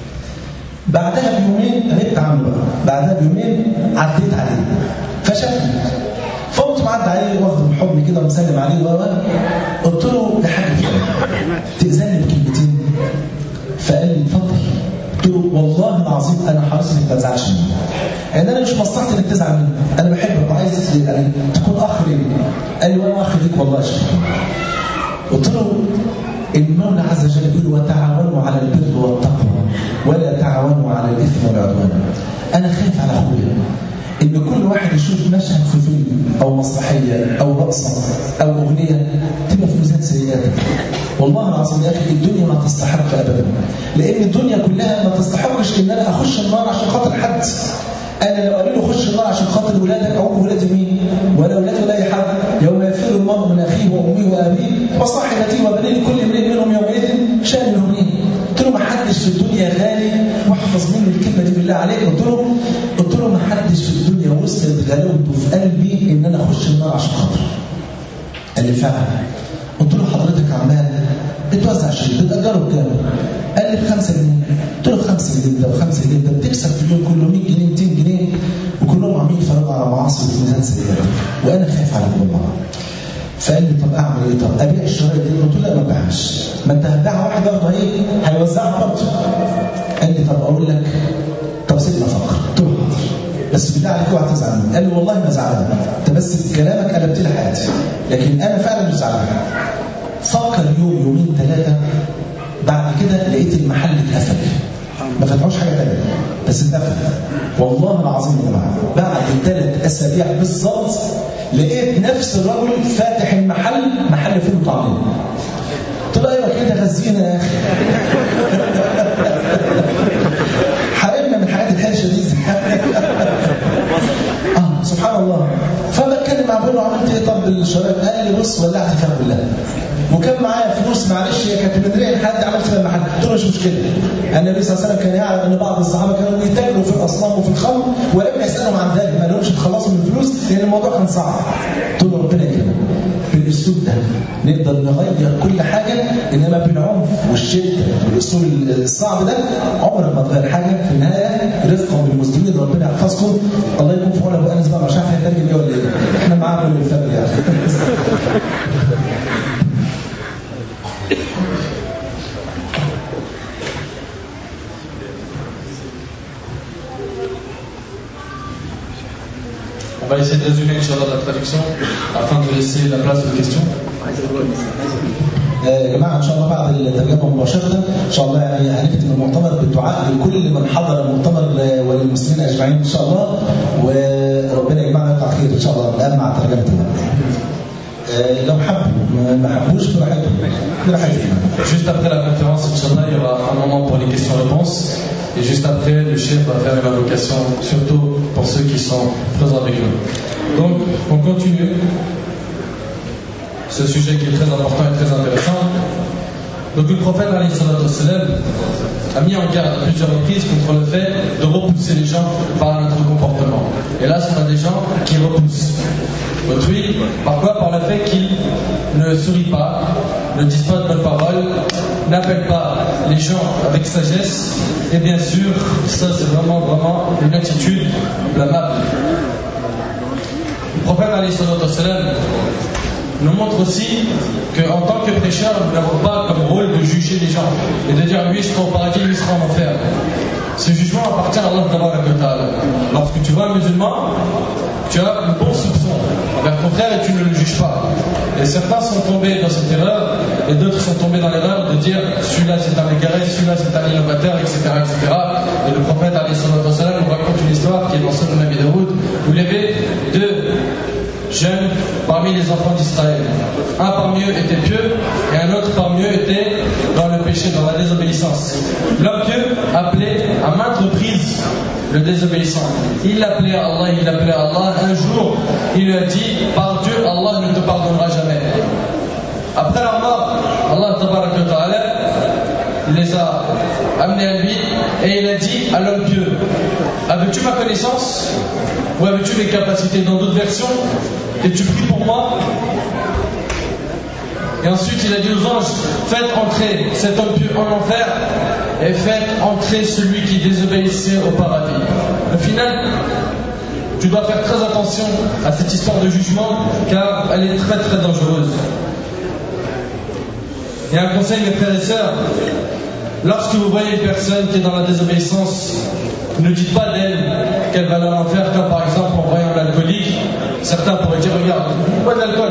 بعدها بيومين غبت عنه بقى بعدها بيومين عديت عليه فشافني فقمت معدي عليه واخده بالحضن كده ومسلم عليه و قلت له يا حاج فلان تأذني بكلمتين فقال لي اتفضل قلت له والله العظيم انا حريص انك ما تزعلش مني يعني انا مش مصلحتي انك تزعل مني انا بحبك وعايز يعني تكون اخ لي قال لي وانا اخ ليك والله يا شيخ قلت له المولى عز وجل يقول وتعاونوا على البر والتقوى ولا تعاونوا على الاثم والعدوان انا خايف على اخويا ان كل واحد يشوف مشهد في فيلم او مسرحيه او رقصه او اغنيه تبقى في ميزان سيئاتك والله العظيم يا اخي الدنيا ما تستحق ابدا لان الدنيا كلها ما تستحقش ان انا اخش النار عشان خاطر حد انا لو قالوا له خش النار عشان خاطر ولادك او ولاد مين ولا ولاد ولا اي حد يوم يفر المرء من اخيه وامه وابيه وصاحبته وبنيه كل امرئ منهم يومئذ شان يغنيه قلت له ما حدش في الدنيا غالي واحفظ مني الكلمه دي بالله عليك قلت له قلت له ما حدش في الدنيا وصلت غلاوته في قلبي ان انا اخش النار عشان خاطر قال لي فعلا قلت له حضرتك عمال بتوزع شيء بتأجره بكام؟ قال لي بخمسة جنيه قلت له خمسة جنيه ده وخمسة جنيه ده بتكسب في اليوم كله 100 جنيه 200 جنيه وكلهم عاملين يتفرجوا على معاصي في ميزان سيئات وانا خايف على والله فقال لي طب اعمل ايه طب ابيع الشرايط دي قلت له لا ما ابيعهاش ما انت هتبيعها واحد برضه ايه هيوزعها برضه قال لي طب اقول لك طب سيبني افكر قلت له حاضر بس بالله عليك اوعى تزعل مني قال لي والله ما زعلان انت بس بكلامك قلبت لي حياتي لكن انا فعلا مش زعلان فكر يوم يومين ثلاثه بعد كده لقيت المحل اتقفل ما فتحوش حاجه ثانيه بس اتقفل والله العظيم يا جماعه بعد ثلاث اسابيع بالظبط لقيت نفس الرجل فاتح المحل محل فول وطعميه قلت له ايوه كده غزينا يا اخي حرمنا من حياه الحرشه دي اه سبحان الله فبتكلم مع بقول له عملت ايه طب الشباب قال لي بص ولعت فيها كلها وكان معايا فلوس معلش هي كانت من ريح حد عملت فيها المحل قلت له مش مشكله النبي صلى الله عليه وسلم كان يعلم ان بعض الصحابه كانوا يتاجروا في الاصنام وفي الخمر ولم يسالهم عن ذلك ما لهمش تخلصوا من الفلوس لان الموضوع كان صعب قلت له ربنا يكرمك بالاسلوب ده نقدر نغير كل حاجه انما بالعنف والشده والاسلوب الصعب ده عمرك ما تغير حاجه في النهايه رزقا بالمسلمين ربنا يحفظكم الله يكون في عونك ابو انس بقى مش عارف هيترجم ايه ولا ايه احنا معاكم من الفجر يعني On va essayer de résumer Inch'Allah la traduction afin de laisser la place aux questions. آه، يا جماعه ان شاء الله بعد الترجمه مباشره ان شاء الله يعني هنختم المؤتمر بالدعاء لكل من حضر المؤتمر آه، وللمسلمين اجمعين ان شاء الله وربنا يجمعنا يقطع خير ان شاء الله الان مع ترجمه الوقت. آه، لو حبوا ما- ما حبوش براحتهم براحتهم Juste après la conférence, Inch'Allah, il y aura un moment pour les questions-réponses. Et juste après, le chef va faire une invocation, surtout pour ceux qui sont présents avec nous. Donc, on continue ce sujet qui est très important et très intéressant. Donc, le prophète alayhi salatu wassalam, a mis en garde à plusieurs reprises contre le fait de repousser les gens par notre comportement. Et là, on a des gens qui repoussent autrui. Par quoi Par le fait qu'ils ne sourient pas, ne disent pas de bonnes paroles, n'appellent pas les gens avec sagesse. Et bien sûr, ça c'est vraiment, vraiment une attitude blâmable. Le prophète alayhi salatu wassalam, nous montre aussi qu'en tant que prêcheur, nous n'avons pas comme rôle de juger les gens et de dire lui sera au paradis, lui sera en enfer. Ce jugement appartient à Allah Tabaraka wa Ta'ala. Lorsque tu vois un musulman, tu as un bon soupçon envers ton frère et tu ne le juges pas. Et certains sont tombés dans cette erreur et d'autres sont tombés dans l'erreur de dire celui-là c'est un égaré, celui-là c'est un innovateur, etc., etc. Et le prophète alayhi salatu wa sallam, nous raconte une histoire qui est dans Sunan Abi Daoud où il y avait deux jeunes parmi les enfants d'Israël. Un parmi eux était pieux et un autre parmi eux était dans le péché, dans la désobéissance. L'homme pieux appelait à maintes reprises le désobéissant. Il l'appelait à Allah, il l'appelait à Allah. Un jour, il lui a dit Par Dieu, Allah ne te pardonnera jamais. Après leur mort, Allah tabaraka wa ta'ala, il les a amenés à lui et il a dit à l'homme pieux Avais-tu ma connaissance ou avais-tu mes capacités Dans d'autres versions, es-tu pris pour moi Et ensuite il a dit aux anges Faites entrer cet homme pieux en enfer et faites entrer celui qui désobéissait au paradis. Au final, tu dois faire très attention à cette histoire de jugement car elle est très très dangereuse. Et un conseil, mes frères et sœurs, lorsque vous voyez une personne qui est dans la désobéissance, ne dites pas d'elle qu'elle va aller en enfer, comme par exemple en voyant l'alcoolique, certains pourraient dire Regarde, il boit de l'alcool.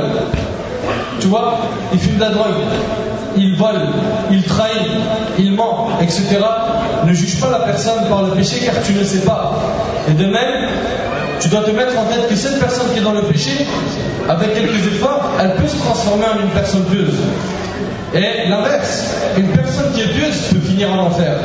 Tu vois, il fume de la drogue, il vole, il trahit, il ment, etc. Ne juge pas la personne par le péché car tu ne sais pas. Et de même, tu dois te mettre en tête que cette personne qui est dans le péché, avec quelques efforts, elle peut se transformer en une personne pieuse. Et l'inverse, une personne qui est pieuse peut finir en enfer.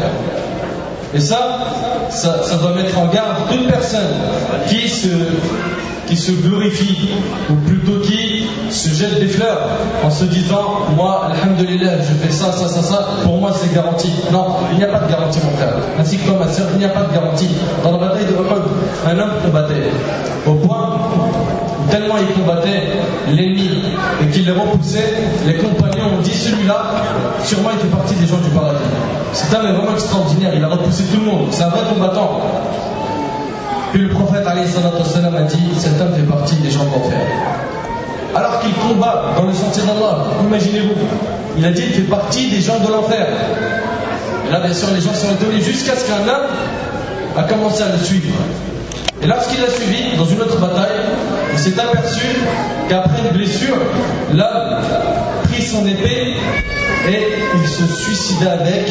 Et ça, ça, ça doit mettre en garde toute personne qui se, qui se glorifie, ou plutôt qui se jette des fleurs en se disant Moi, Alhamdulillah, je fais ça, ça, ça, ça, pour moi c'est garanti. Non, il n'y a pas de garantie, mon frère. Ainsi que toi, ma soeur, il n'y a pas de garantie. Dans la bataille de Uhud, un homme combattait au point tellement il combattait l'ennemi et qu'il les repoussait, les compagnons ont dit celui-là, sûrement il fait partie des gens du paradis. Cet homme est vraiment extraordinaire, il a repoussé tout le monde, c'est un vrai combattant. Puis le prophète alayhi salatu wassalam, a dit cet homme fait partie des gens de l'enfer. Alors qu'il combat dans le sentier d'Allah, imaginez-vous, il a dit il fait partie des gens de l'enfer. Et là bien sûr les gens sont étonnés jusqu'à ce qu'un homme a commencé à le suivre. Et lorsqu'il l'a suivi dans une autre bataille, il s'est aperçu qu'après une blessure, l'homme prit son épée et il se suicida avec.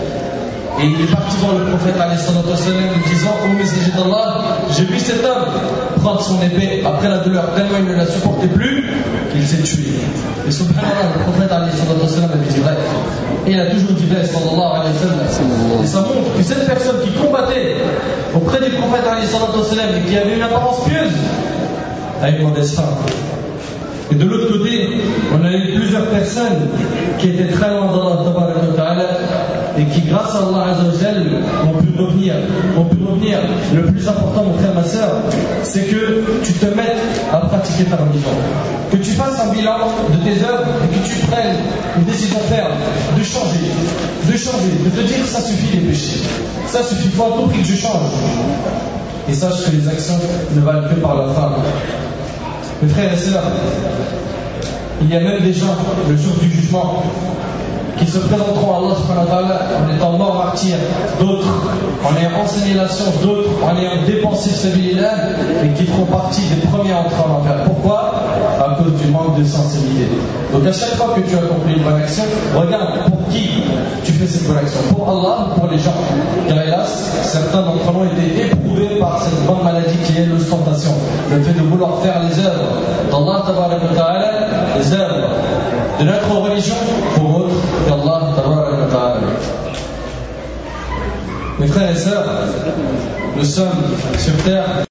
Et il est parti voir le prophète alayhi salatu wassalam, en disant Ô messager d'Allah, j'ai vu cet homme prendre son épée après la douleur, tellement il ne la supportait plus qu'il s'est tué. Et subhanallah, le prophète alayhi salatu wassalam avait dit vrai. Et il a toujours dit vrai, sallallahu alayhi wa sallam. Et ça montre que cette personne qui combattait auprès du prophète alayhi salatu wassalam et qui avait une apparence pieuse a eu mon destin. Et de l'autre côté, on a eu plusieurs personnes qui étaient très loin d'Allah tabaraka wa ta'ala et qui, grâce à Allah Azzawajal, ont pu revenir. Ont pu revenir. Le plus important, mon frère, ma soeur, c'est que tu te mettes à pratiquer ta religion. Que tu fasses un bilan de tes œuvres et que tu prennes une décision ferme de changer. De changer. De te dire ça suffit les péchés. Ça suffit. Il faut à tout prix que je change. Et sache que les actions ne valent que par la femme. Mes frères et sœurs, il y a même des gens, le jour du jugement, qui se présenteront à Allah subhanahu wa ta'ala en étant morts martyrs, d'autres en ayant enseigné la science, d'autres en ayant dépensé ce là et qui feront partie des premiers à entrer en enfer. Pourquoi À cause du manque forme de sensibilité. Donc à chaque fois que tu accomplis une bonne action, regarde pour qui tu fais cette bonne action. Pour Allah ou pour les gens. Car hélas, certains d'entre nous ont été éprouvés par cette bonne maladie qui est l'ostentation. Le fait de vouloir faire les œuvres d'Allah, les œuvres de notre religion pour autre qu'Allah. Mes frères et sœurs, nous sommes sur terre